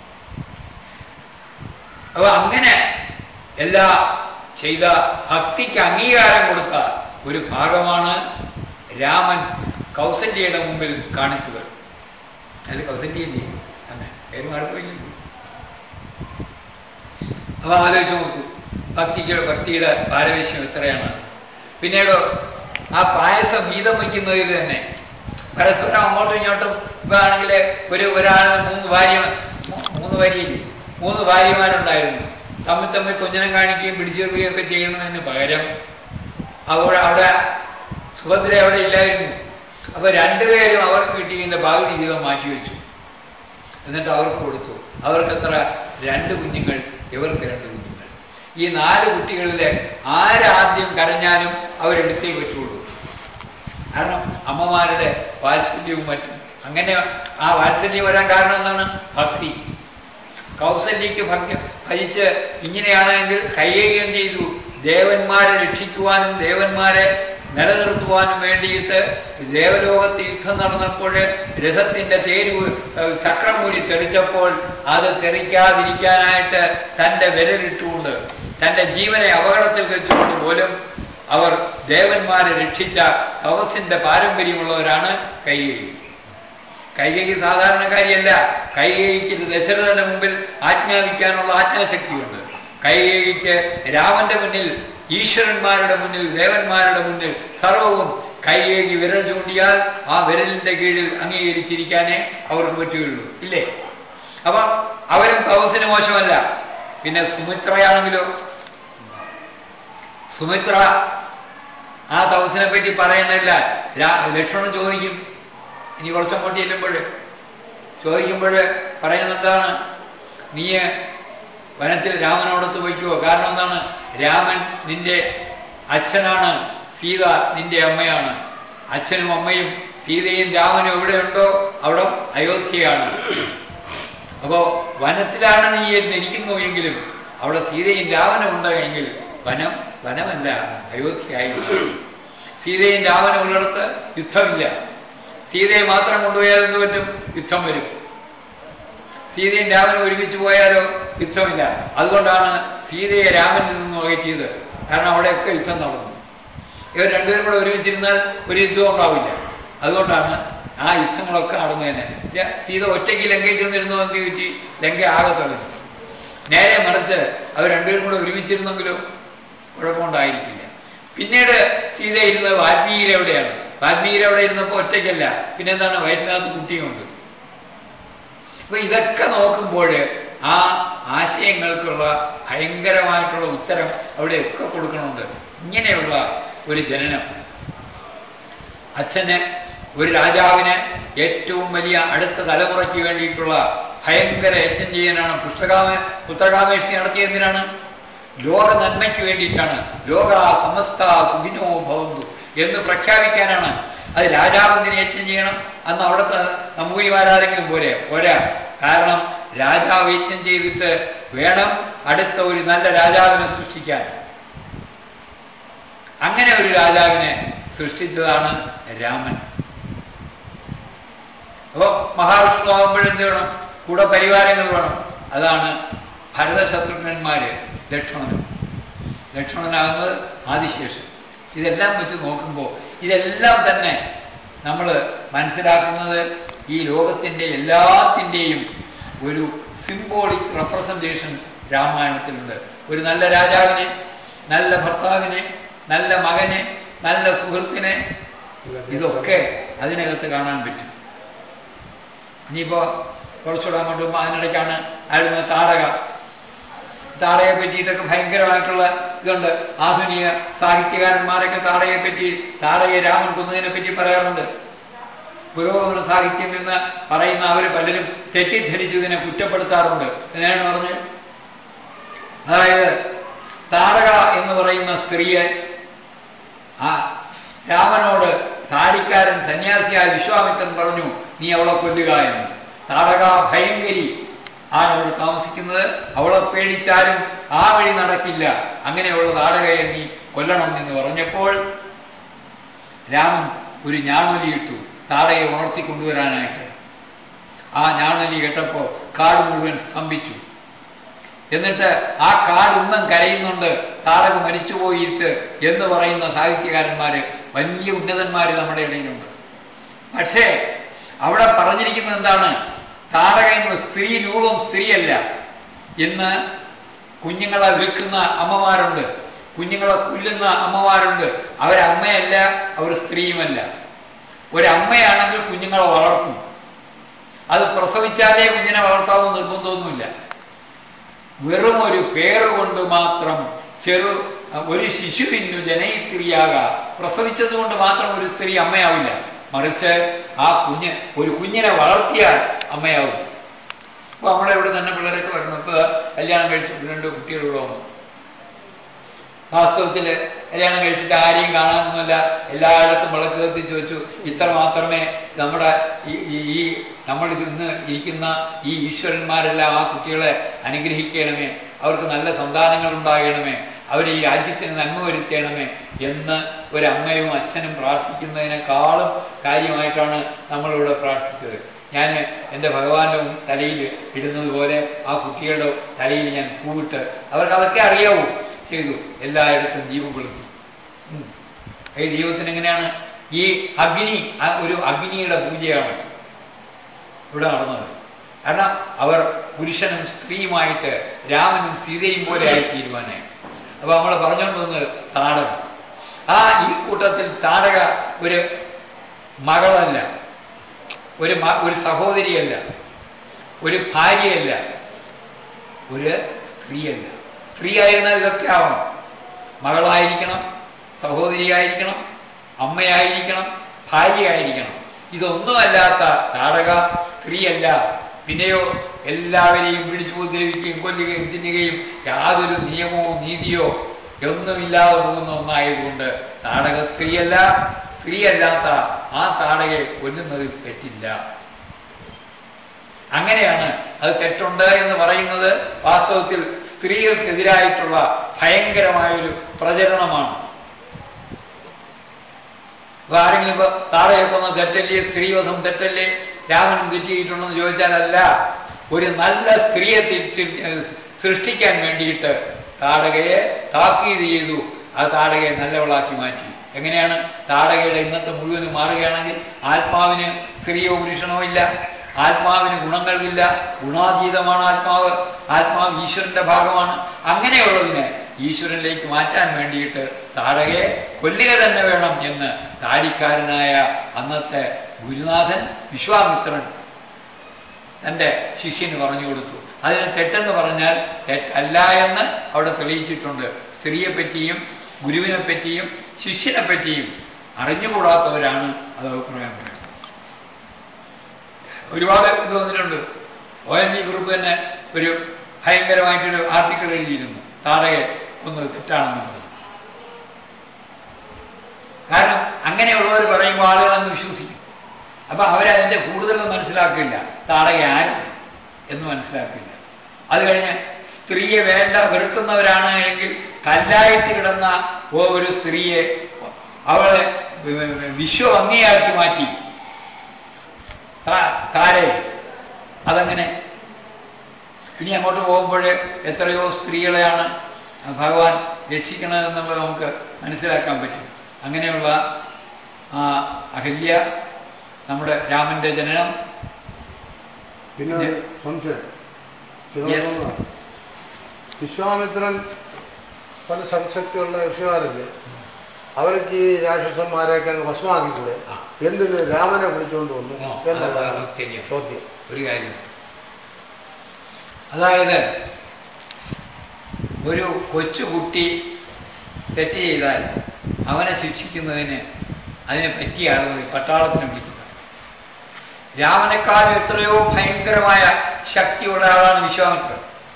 അപ്പൊ അങ്ങനെ എല്ലാ ചെയ്ത ഭക്തിക്ക് അംഗീകാരം കൊടുത്ത ഒരു ഭാഗമാണ് രാമൻ കൗസല്യയുടെ മുമ്പിൽ കാണിച്ചത് അത് കൗസല്യല്ലേ അന്നെ പേര് മാറിപ്പോയി അപ്പൊ ആലോചിച്ച് നോക്കൂ ഭക്തിക്ക് ഭക്തിയുടെ പാരവശ്യം എത്രയാണ് പിന്നീട് ആ പായസം വീതം വയ്ക്കുന്നതിൽ തന്നെ പരസ്പരം അങ്ങോട്ടും ഇങ്ങോട്ടും ഇപ്പൊ ആണെങ്കിൽ ഒരു ഒരാളിന് മൂന്ന് ഭാര്യ മൂ- മൂന്ന് ഭാര്യയില്ലേ മൂന്ന് ഭാര്യമാരുണ്ടായിരുന്നു തമ്മിൽ തമ്മിൽ കൊഞ്ഞനം കാണിക്കുകയും പിടിച്ചെറുകയും ഒക്കെ ചെയ്യുന്നതിന് പകരം അവിടെ അവിടെ സുഭദ്ര അവിടെ ഇല്ലായിരുന്നു അപ്പൊ രണ്ടുപേരും അവർക്ക് കിട്ടിയതിന്റെ പകുതി വീതം മാറ്റി വെച്ചു എന്നിട്ട് അവർക്ക് കൊടുത്തു അവർക്ക് എത്ര രണ്ട് കുഞ്ഞുങ്ങൾ ഇവർക്ക് രണ്ട് കുഞ്ഞുങ്ങൾ ഈ നാല് കുട്ടികളിലെ ആരാദ്യം കരഞ്ഞാലും അവരെടുത്തേ പറ്റുള്ളൂ കാരണം അമ്മമാരുടെ വാത്സല്യവും മറ്റും അങ്ങനെ ആ വാത്സല്യം വരാൻ കാരണം എന്താണ് ഭക്തി കൗസല്യക്ക് ഭക്തി ഭജിച്ച് ഇങ്ങനെയാണെങ്കിൽ കയ്യേകം ചെയ്തു ദേവന്മാരെ രക്ഷിക്കുവാനും ദേവന്മാരെ നിലനിർത്തുവാനും വേണ്ടിയിട്ട് ദേവലോകത്ത് യുദ്ധം നടന്നപ്പോൾ രഥത്തിന്റെ തേര് ഏഹ് ചക്രമൂരി തെറിച്ചപ്പോൾ അത് തെറിക്കാതിരിക്കാനായിട്ട് തൻ്റെ വിരലിട്ടുകൊണ്ട് തൻ്റെ ജീവനെ അപകടത്തിൽ വെച്ചുകൊണ്ട് പോലും അവർ ദേവന്മാരെ രക്ഷിച്ച തപസ്സിന്റെ പാരമ്പര്യമുള്ളവരാണ് കൈകേയി കൈകേയി സാധാരണക്കാരിയല്ല കൈകേയിക്ക് ദശരഥന്റെ മുമ്പിൽ ആജ്ഞാപിക്കാനുള്ള ആജ്ഞാശക്തിയുണ്ട് കൈകേയിക്ക് രാമന്റെ മുന്നിൽ ഈശ്വരന്മാരുടെ മുന്നിൽ ദേവന്മാരുടെ മുന്നിൽ സർവവും കൈകേകി വിരൽ ചൂണ്ടിയാൽ ആ വിരലിന്റെ കീഴിൽ അംഗീകരിച്ചിരിക്കാനേ അവർക്ക് പറ്റുകയുള്ളൂ ഇല്ലേ അപ്പൊ അവരും തപസ്സിന് മോശമല്ല പിന്നെ സുമിത്രയാണെങ്കിലോ സുമിത്ര ആ തപസ്സിനെ പറ്റി പറയണില്ല ലക്ഷ്മണൻ ചോദിക്കും ഇനി കുറച്ചങ്ങോട്ട് ചെല്ലുമ്പോൾ ചോദിക്കുമ്പോൾ പറയുന്നത് എന്താണ് നീ വനത്തിൽ രാമനോടൊത്ത് വയ്ക്കുവോ കാരണം എന്താണ് രാമൻ നിന്റെ അച്ഛനാണ് സീത നിന്റെ അമ്മയാണ് അച്ഛനും അമ്മയും സീതയും രാമനും എവിടെയുണ്ടോ അവിടെ അയോധ്യയാണ് അപ്പോ വനത്തിലാണ് നീ ഇരിക്കുന്നു എങ്കിലും അവിടെ സീതയും രാമനും ഉണ്ട് എങ്കിൽ വനം വനമല്ല അയോധ്യയായി സീതയും രാമനും ഉള്ളിടത്ത് യുദ്ധമില്ല സീതയെ മാത്രം കൊണ്ടുപോയാൽ എന്ത് പറ്റും യുദ്ധം വരും സീതയും രാമനും ഒരുമിച്ച് പോയാലോ യുദ്ധമില്ല അതുകൊണ്ടാണ് സീതയെ രാമനിൽ നിന്നും അകറ്റിയത് കാരണം അവിടെയൊക്കെ യുദ്ധം നടന്നു ഇവർ രണ്ടുപേരും കൂടെ ഒരുമിച്ചിരുന്നാൽ ഒരു യുദ്ധം ഉണ്ടാവില്ല അതുകൊണ്ടാണ് ആ യുദ്ധങ്ങളൊക്കെ നടന്നു തന്നെ ഞാൻ സീത ഒറ്റയ്ക്ക് ലങ്കയിൽ ചെന്നിരുന്നു എന്ന് ചോദിച്ചു ലങ്ക ആകെ തുടങ്ങി നേരെ മറിച്ച് അവർ രണ്ടുപേരും കൂടെ ഒരുമിച്ചിരുന്നെങ്കിലോ കുഴപ്പമുണ്ടായിരിക്കില്ല പിന്നീട് സീത ഇരുന്നത് വാൽമീകിയുടെ എവിടെയാണ് വാൽമീകിയുടെ അവിടെ ഇരുന്നപ്പോൾ ഒറ്റയ്ക്കല്ല പിന്നെ എന്താണ് വയറ്റിനകത്ത് കുട്ടിയുണ്ട് അപ്പൊ ഇതൊക്കെ നോക്കുമ്പോൾ ആ ആശയങ്ങൾക്കുള്ള ഭയങ്കരമായിട്ടുള്ള ഉത്തരം അവിടെയൊക്കെ കൊടുക്കണമുണ്ട് ഇങ്ങനെയുള്ള ഒരു ജനനം അച്ഛന് ഒരു രാജാവിന് ഏറ്റവും വലിയ അടുത്ത തലമുറയ്ക്ക് വേണ്ടിയിട്ടുള്ള ഭയങ്കര യജ്ഞം ചെയ്യാനാണ് പുസ്തകാമ പുത്രകാമേഷ്ടി നടത്തിയ എന്തിനാണ് ലോക നന്മയ്ക്ക് വേണ്ടിയിട്ടാണ് ലോക സമസ്ത സുഖിനോ ഭവന്തു എന്ന് പ്രഖ്യാപിക്കാനാണ് അത് രാജാവിന് യജ്ഞം ചെയ്യണം അന്ന് അവിടുത്തെ നമ്പൂരിമാരാരെങ്കിലും പോരെ പോരാ കാരണം രാജാവ് യജ്ഞം ചെയ്തിട്ട് വേണം അടുത്ത ഒരു നല്ല രാജാവിനെ സൃഷ്ടിക്കാൻ അങ്ങനെ ഒരു രാജാവിനെ സൃഷ്ടിച്ചതാണ് രാമൻ അപ്പോ മഹാവിഷ്ണു ആകുമ്പോഴെന്ത് വേണം കൂടെ പരിവാരങ്ങൾ വേണം അതാണ് ഭരതശത്രുഘ്നന്മാര് ലക്ഷ്മണൻ ലക്ഷ്മണനാകുന്നത് ആദിശേഷൻ ഇതെല്ലാം വെച്ച് നോക്കുമ്പോൾ ഇതെല്ലാം തന്നെ നമ്മൾ മനസ്സിലാക്കുന്നത് ഈ ലോകത്തിൻ്റെ എല്ലാത്തിൻ്റെയും ഒരു സിംബോളിക് റെപ്രസെൻറ്റേഷൻ രാമായണത്തിലുണ്ട് ഒരു നല്ല രാജാവിനെ നല്ല ഭർത്താവിനെ നല്ല മകനെ നല്ല സുഹൃത്തിനെ ഇതൊക്കെ അതിനകത്ത് കാണാൻ പറ്റും ഇനിയിപ്പോ കുറച്ചുകൂടെ അങ്ങോട്ട് പോകുമ്പോൾ അതിനിടയ്ക്കാണ് ആയിരുന്നു താടക താടകയെ പറ്റിയിട്ടൊക്കെ ഭയങ്കരമായിട്ടുള്ള ഇതുണ്ട് ആധുനിക സാഹിത്യകാരന്മാരൊക്കെ താടകയെ പറ്റി താടകയെ രാമൻ കൊന്നതിനെ പറ്റി പറയാറുണ്ട് പുരോഗമന സാഹിത്യം എന്ന് പറയുന്ന അവർ പലരും തെറ്റിദ്ധരിച്ചതിനെ കുറ്റപ്പെടുത്താറുണ്ട് എന്നാണ് പറഞ്ഞ് അതായത് താടക എന്ന് പറയുന്ന സ്ത്രീയെ ആ രാമനോട് താടിക്കാരൻ സന്യാസിയായ വിശ്വാമിത്രൻ പറഞ്ഞു നീ അവളെ കൊല്ലുക എന്ന് താടക ഭയങ്കരി ആണ് അവിടെ താമസിക്കുന്നത് അവളെ പേടിച്ചാലും ആ വഴി നടക്കില്ല അങ്ങനെയുള്ള താടകയെ നീ കൊല്ലണം എന്ന് പറഞ്ഞപ്പോൾ രാമൻ ഒരു ഞാണൊലി ഇട്ടു താടകയെ ഉണർത്തി കൊണ്ടുവരാനായിട്ട് ആ ഞാണൊലി കേട്ടപ്പോൾ കാട് മുഴുവൻ സ്തംഭിച്ചു എന്നിട്ട് ആ കാട് ഇന്നും കരയുന്നുണ്ട് താടക മരിച്ചു പോയിട്ട് എന്ന് പറയുന്ന സാഹിത്യകാരന്മാര് വലിയ ഉന്നതന്മാര് നമ്മുടെ ഇടയിലുണ്ട് പക്ഷേ അവിടെ പറഞ്ഞിരിക്കുന്നത് എന്താണ് താടക എന്ന സ്ത്രീ രൂപം സ്ത്രീയല്ല ഇന്ന് കുഞ്ഞുങ്ങളെ വിൽക്കുന്ന അമ്മമാരുണ്ട് കുഞ്ഞുങ്ങളെ കൊല്ലുന്ന അമ്മമാരുണ്ട് അവരമ്മയല്ല അവർ സ്ത്രീയുമല്ല ഒരമ്മയാണെങ്കിൽ കുഞ്ഞുങ്ങളെ വളർത്തും അത് പ്രസവിച്ചാലേ കുഞ്ഞിനെ വളർത്താവുന്ന നിർബന്ധമൊന്നുമില്ല വെറും ഒരു പേര് കൊണ്ട് മാത്രം ചെറു ഒരു ശിശുവിനു ജനയിത്രിയാക പ്രസവിച്ചത് കൊണ്ട് മാത്രം ഒരു സ്ത്രീ അമ്മയാവില്ല മറിച്ച് ആ കുഞ്ഞ് ഒരു കുഞ്ഞിനെ വളർത്തിയാൽ അമ്മയാവും അപ്പൊ നമ്മുടെ ഇവിടെ തന്നെ പിള്ളേരൊക്കെ വരുന്നു ഇപ്പൊ കല്യാണം കഴിച്ച് രണ്ട് കുട്ടികളുള്ളൂ വാസ്തവത്തില് കല്യാണം കഴിച്ചിട്ട് ആരെയും കാണാനൊന്നുമില്ല എല്ലായിടത്തും വിളക്ക് കത്തിച്ച് വെച്ചു ഇത്ര മാത്രമേ നമ്മുടെ ഈ- ഈ ഈ നമ്മൾ ഇന്ന് ഇരിക്കുന്ന ഈ ഈശ്വരന്മാരെല്ലാം ആ കുട്ടികളെ അനുഗ്രഹിക്കണമേ അവർക്ക് നല്ല സന്താനങ്ങൾ ഉണ്ടാകണമേ അവർ ഈ രാജ്യത്തിന് നന്മ വരുത്തണമേ എന്ന് ഒരമ്മയും അച്ഛനും പ്രാർത്ഥിക്കുന്നതിനേക്കാളും കാര്യമായിട്ടാണ് നമ്മളിവിടെ പ്രാർത്ഥിച്ചത് ഞാൻ എൻ്റെ ഭഗവാന്റെ തലയിൽ ഇടുന്നത് പോലെ ആ കുട്ടികളുടെ തലയിൽ ഞാൻ പൂവിട്ട് അവർക്ക് അതൊക്കെ അറിയാവൂ ചെയ്തു എല്ലായിടത്തും ദീപം കൊളുത്തി ഉം. ഈ ദൈവത്തിന് എങ്ങനെയാണ് ഈ അഗ്നി ആ ഒരു അഗ്നിയുടെ പൂജയാണ് ഇവിടെ നടന്നത് കാരണം അവർ പുരുഷനും സ്ത്രീയുമായിട്ട് രാമനും സീതയും പോലെ ആയി തീരുമാനമായി അപ്പൊ നമ്മൾ പറഞ്ഞുകൊണ്ട് വന്നത് താടക ആ ഈ കൂട്ടത്തിൽ താടക ഒരു മകളല്ല ഒരു മ- ഒരു സഹോദരിയല്ല ഒരു ഭാര്യയല്ല ഒരു സ്ത്രീയല്ല സ്ത്രീ ആയിരുന്നാൽ ഇതൊക്കെ ആവണം മകളായിരിക്കണം സഹോദരിയായിരിക്കണം അമ്മയായിരിക്കണം ഭാര്യയായിരിക്കണം ഇതൊന്നുമല്ലാത്ത താടക സ്ത്രീയല്ല പിന്നെയോ എല്ലാവരെയും പിടിച്ചു ഉപദ്രവിക്കുകയും കൊല്ലുകയും തിന്നുകയും യാതൊരു നിയമമോ നീതിയോ ഒന്നുമില്ലാതെ പോകുന്ന ഒന്നായതുകൊണ്ട് താടക സ്ത്രീയല്ല സ്ത്രീയല്ലാത്ത ആ താടകയെ കൊല്ലുന്നതിൽ തെറ്റില്ല അങ്ങനെയാണ് അത് തെറ്റുണ്ട് എന്ന് പറയുന്നത് വാസ്തവത്തിൽ സ്ത്രീകൾക്കെതിരായിട്ടുള്ള ഭയങ്കരമായൊരു പ്രചരണമാണ് ഇപ്പൊ ആരെങ്കിലും ഇപ്പൊ താടകയെ കൊന്ന തെറ്റല്ലേ സ്ത്രീവധം തെറ്റല്ലേ രാമനും തെറ്റിയിട്ടുണ്ടെന്ന് ചോദിച്ചാലല്ല ഒരു നല്ല സ്ത്രീയെ തിരിച്ച് സൃഷ്ടിക്കാൻ വേണ്ടിയിട്ട് താടകയെ താക്കീത് ചെയ്തു ആ താടകയെ നല്ലവളാക്കി മാറ്റി എങ്ങനെയാണ് താടകയുടെ ഇന്നത്തെ മുഴുവനും മാറുകയാണെങ്കിൽ ആത്മാവിന് സ്ത്രീയോ പുരുഷനോ ഇല്ല ആത്മാവിന് ഗുണങ്ങളില്ല ഗുണാതീതമാണ് ആത്മാവ് ആത്മാവ് ഈശ്വരന്റെ ഭാഗമാണ് അങ്ങനെയുള്ളതിനെ ഈശ്വരനിലേക്ക് മാറ്റാൻ വേണ്ടിയിട്ട് താടകയെ കൊല്ലുക തന്നെ വേണം എന്ന് താടിക്കാരനായ അന്നത്തെ ഗുരുനാഥൻ വിശ്വാമിത്രൻ തൻ്റെ ശിഷ്യന് പറഞ്ഞു കൊടുത്തു അതിന് തെറ്റെന്ന് പറഞ്ഞാൽ തെറ്റല്ല എന്ന് അവിടെ തെളിയിച്ചിട്ടുണ്ട് സ്ത്രീയെ പറ്റിയും ഗുരുവിനെ പറ്റിയും ശിഷ്യനെ പറ്റിയും അറിഞ്ഞുകൂടാത്തവരാണ് അത് അഭിപ്രായം പറയുന്നത് ഒരുപാട് ഇത് വന്നിട്ടുണ്ട് ഒ എൻ വി ഗ്രൂപ്പ് തന്നെ ഒരു ഭയങ്കരമായിട്ടൊരു ആർട്ടിക്കിൾ എഴുതിയിരുന്നു താടകെ ഒന്ന് തെറ്റാണെന്നുള്ളത് കാരണം അങ്ങനെയുള്ളവർ പറയുമ്പോൾ ആളുകൾ അങ്ങ് വിശ്വസിക്കും അപ്പൊ അവരതിന്റെ കൂടുതലൊന്നും മനസ്സിലാക്കില്ല താടക ആരാണ് എന്ന് മനസ്സിലാക്കില്ല അത് കഴിഞ്ഞ് സ്ത്രീയെ വേണ്ട വെറുക്കുന്നവരാണ് എങ്കിൽ കല്ലായിട്ട് കിടന്ന ഓ ഒരു സ്ത്രീയെ അവളെ വിശ്വഭംഗിയാക്കി മാറ്റി താ- താരയെ അതങ്ങനെ ഇനി അങ്ങോട്ട് പോകുമ്പോൾ എത്രയോ സ്ത്രീകളെയാണ് ഭഗവാൻ രക്ഷിക്കണതെന്നുള്ളത് നമുക്ക് മനസ്സിലാക്കാൻ പറ്റും അങ്ങനെയുള്ള ആ അഹല്യ നമ്മുടെ രാമന്റെ ജനനം പിന്നെ ഒരു സംശയം Yes. ശിവകുമാർ. വിശ്വാമിത്രൻ പല സംശക്തിയുള്ള ഋഷിമാരില്ലേ അവർക്ക് ഈ രാക്ഷസന്മാരെയൊക്കെ അങ്ങ് ഭസ്മാക്കിക്കൂടെ എന്തിന് രാമനെ വിളിച്ചുകൊണ്ട് വന്നു ഓ, എന്നുള്ളതാണ് അതാണ് ശരിയാണ്. ചോദ്യം ഒരു കാര്യം അതായത് ഒരു കൊച്ചുകുട്ടി തെറ്റ് ചെയ്താൽ അവനെ ശിക്ഷിക്കുന്നതിന് അതിനെ പറ്റിയ ആളുകൾ പട്ടാളത്തിനെ വിളിക്കുക രാമനെക്കാളും എത്രയോ ഭയങ്കരമായ ശക്തിയുള്ള ആളാണ് വിശ്വാമിത്രൻ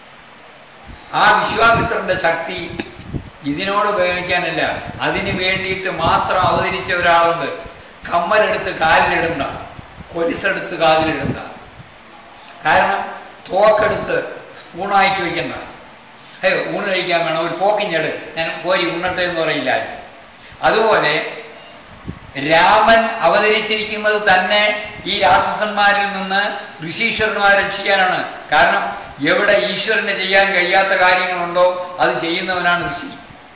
ആ വിശ്വാമിത്രന്റെ ശക്തി ഇതിനോട് ഉപയോഗിക്കാനല്ല അതിന് വേണ്ടിയിട്ട് മാത്രം അവതരിച്ച ഒരാളുണ്ട് കമ്മലെടുത്ത് കാലിലിടണ്ട കൊലിസെടുത്ത് കാലിലിടണ്ട കാരണം തോക്കെടുത്ത് സ്പൂണായിട്ട് വയ്ക്കണ്ട അയ്യോ ഊണ് കഴിക്കാൻ വേണം ഒരു പോക്കിഞ്ഞെട് ഞാൻ കോരി ഉണ്ണട്ടെ എന്ന് പറയില്ല ആരും. അതുപോലെ രാമൻ അവതരിച്ചിരിക്കുന്നത് തന്നെ ഈ രാക്ഷസന്മാരിൽ നിന്ന് ഋഷീശ്വരന്മാരെ രക്ഷിക്കാനാണ് കാരണം എവിടെ ഈശ്വരന് ചെയ്യാൻ കഴിയാത്ത കാര്യങ്ങളുണ്ടോ അത് ചെയ്യുന്നവനാണ് ഋഷി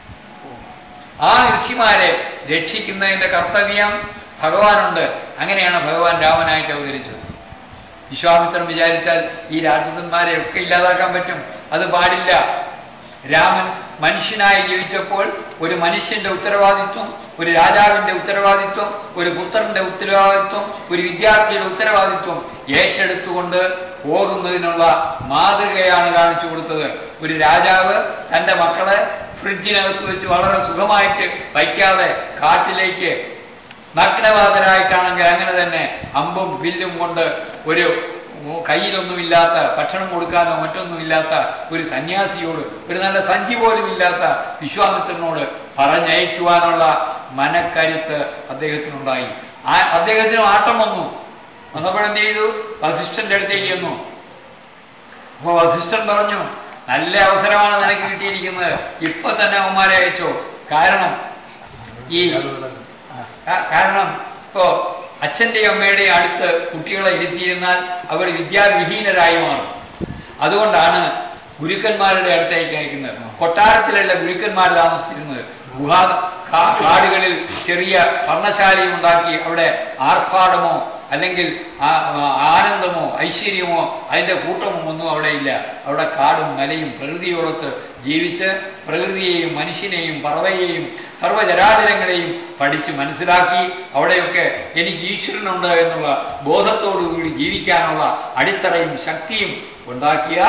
ആ ഋഷിമാരെ രക്ഷിക്കുന്നതിന്റെ കർത്തവ്യം ഭഗവാനുണ്ട് അങ്ങനെയാണ് ഭഗവാൻ രാമനായിട്ട് അവതരിച്ചത് വിശ്വാമിത്രൻ വിചാരിച്ചാൽ ഈ രാക്ഷസന്മാരെ ഒക്കെ ഇല്ലാതാക്കാൻ പറ്റും അത് പാടില്ല രാമൻ മനുഷ്യനായി ജീവിച്ചപ്പോൾ ഒരു മനുഷ്യന്റെ ഉത്തരവാദിത്വം ഒരു രാജാവിന്റെ ഉത്തരവാദിത്വം ഒരു പുത്രന്റെ ഉത്തരവാദിത്വം ഒരു വിദ്യാർത്ഥിയുടെ ഉത്തരവാദിത്വം ഏറ്റെടുത്തുകൊണ്ട് പോകുന്നതിനുള്ള മാതൃകയാണ് കാണിച്ചു കൊടുത്തത് ഒരു രാജാവ് തന്റെ മക്കളെ ഫ്രിഡ്ജിനകത്ത് വെച്ച് വളരെ സുഖമായിട്ട് വയ്ക്കാതെ കാട്ടിലേക്ക് നഗ്നവാദരായിട്ടാണെങ്കിൽ അങ്ങനെ തന്നെ അമ്പും വില്ലും കൊണ്ട് ഒരു കയ്യിലൊന്നുമില്ലാത്ത ഭക്ഷണം കൊടുക്കാനോ മറ്റൊന്നുമില്ലാത്ത ഒരു സന്യാസിയോട് ഒരു നല്ല സഞ്ചി പോലും ഇല്ലാത്ത വിശ്വാമിത്രനോട് പറഞ്ഞയക്കുവാനുള്ള മനക്കരുത്ത് അദ്ദേഹത്തിനുണ്ടായി ആ അദ്ദേഹത്തിന് ആട്ടം വന്നു വന്നപ്പോഴെന്ത് ചെയ്തു വസിഷ്ഠന്റെ അടുത്തേക്ക് ചെന്നു അപ്പൊ വസിഷ്ഠൻ പറഞ്ഞു നല്ല അവസരമാണ് നിനക്ക് കിട്ടിയിരിക്കുന്നത് ഇപ്പൊ തന്നെ അവന്മാരെ അയച്ചോ കാരണം ഈ കാ- കാരണം ഇപ്പോ അച്ഛന്റെയും അമ്മയുടെയും അടുത്ത് കുട്ടികളെ ഇരുത്തിയിരുന്നാൽ അവർ വിദ്യാവിഹീനരായി മാറും അതുകൊണ്ടാണ് ഗുരുക്കന്മാരുടെ അടുത്തേക്ക് അയക്കുന്നത് കൊട്ടാരത്തിലല്ല ഗുരുക്കന്മാർ താമസിച്ചിരുന്നത് ഗുഹാ കാ- കാടുകളിൽ ചെറിയ പർണശാലയും ഉണ്ടാക്കി അവിടെ ആർഭാടമോ അല്ലെങ്കിൽ ആ- ആ- ആനന്ദമോ ഐശ്വര്യമോ അതിന്റെ കൂട്ടമോ ഒന്നും അവിടെ ഇല്ല അവിടെ കാടും മലയും പ്രകൃതിയോടൊത്ത് ജീവിച്ച് പ്രകൃതിയെയും മനുഷ്യനെയും പറവയെയും സർവ്വചരാചരങ്ങളെയും പഠിച്ച് മനസ്സിലാക്കി അവിടെയൊക്കെ എനിക്ക് ഈശ്വരനുണ്ട് എന്നുള്ള ബോധത്തോടുകൂടി ജീവിക്കാനുള്ള അടിത്തറയും ശക്തിയും ഉണ്ടാക്കിയ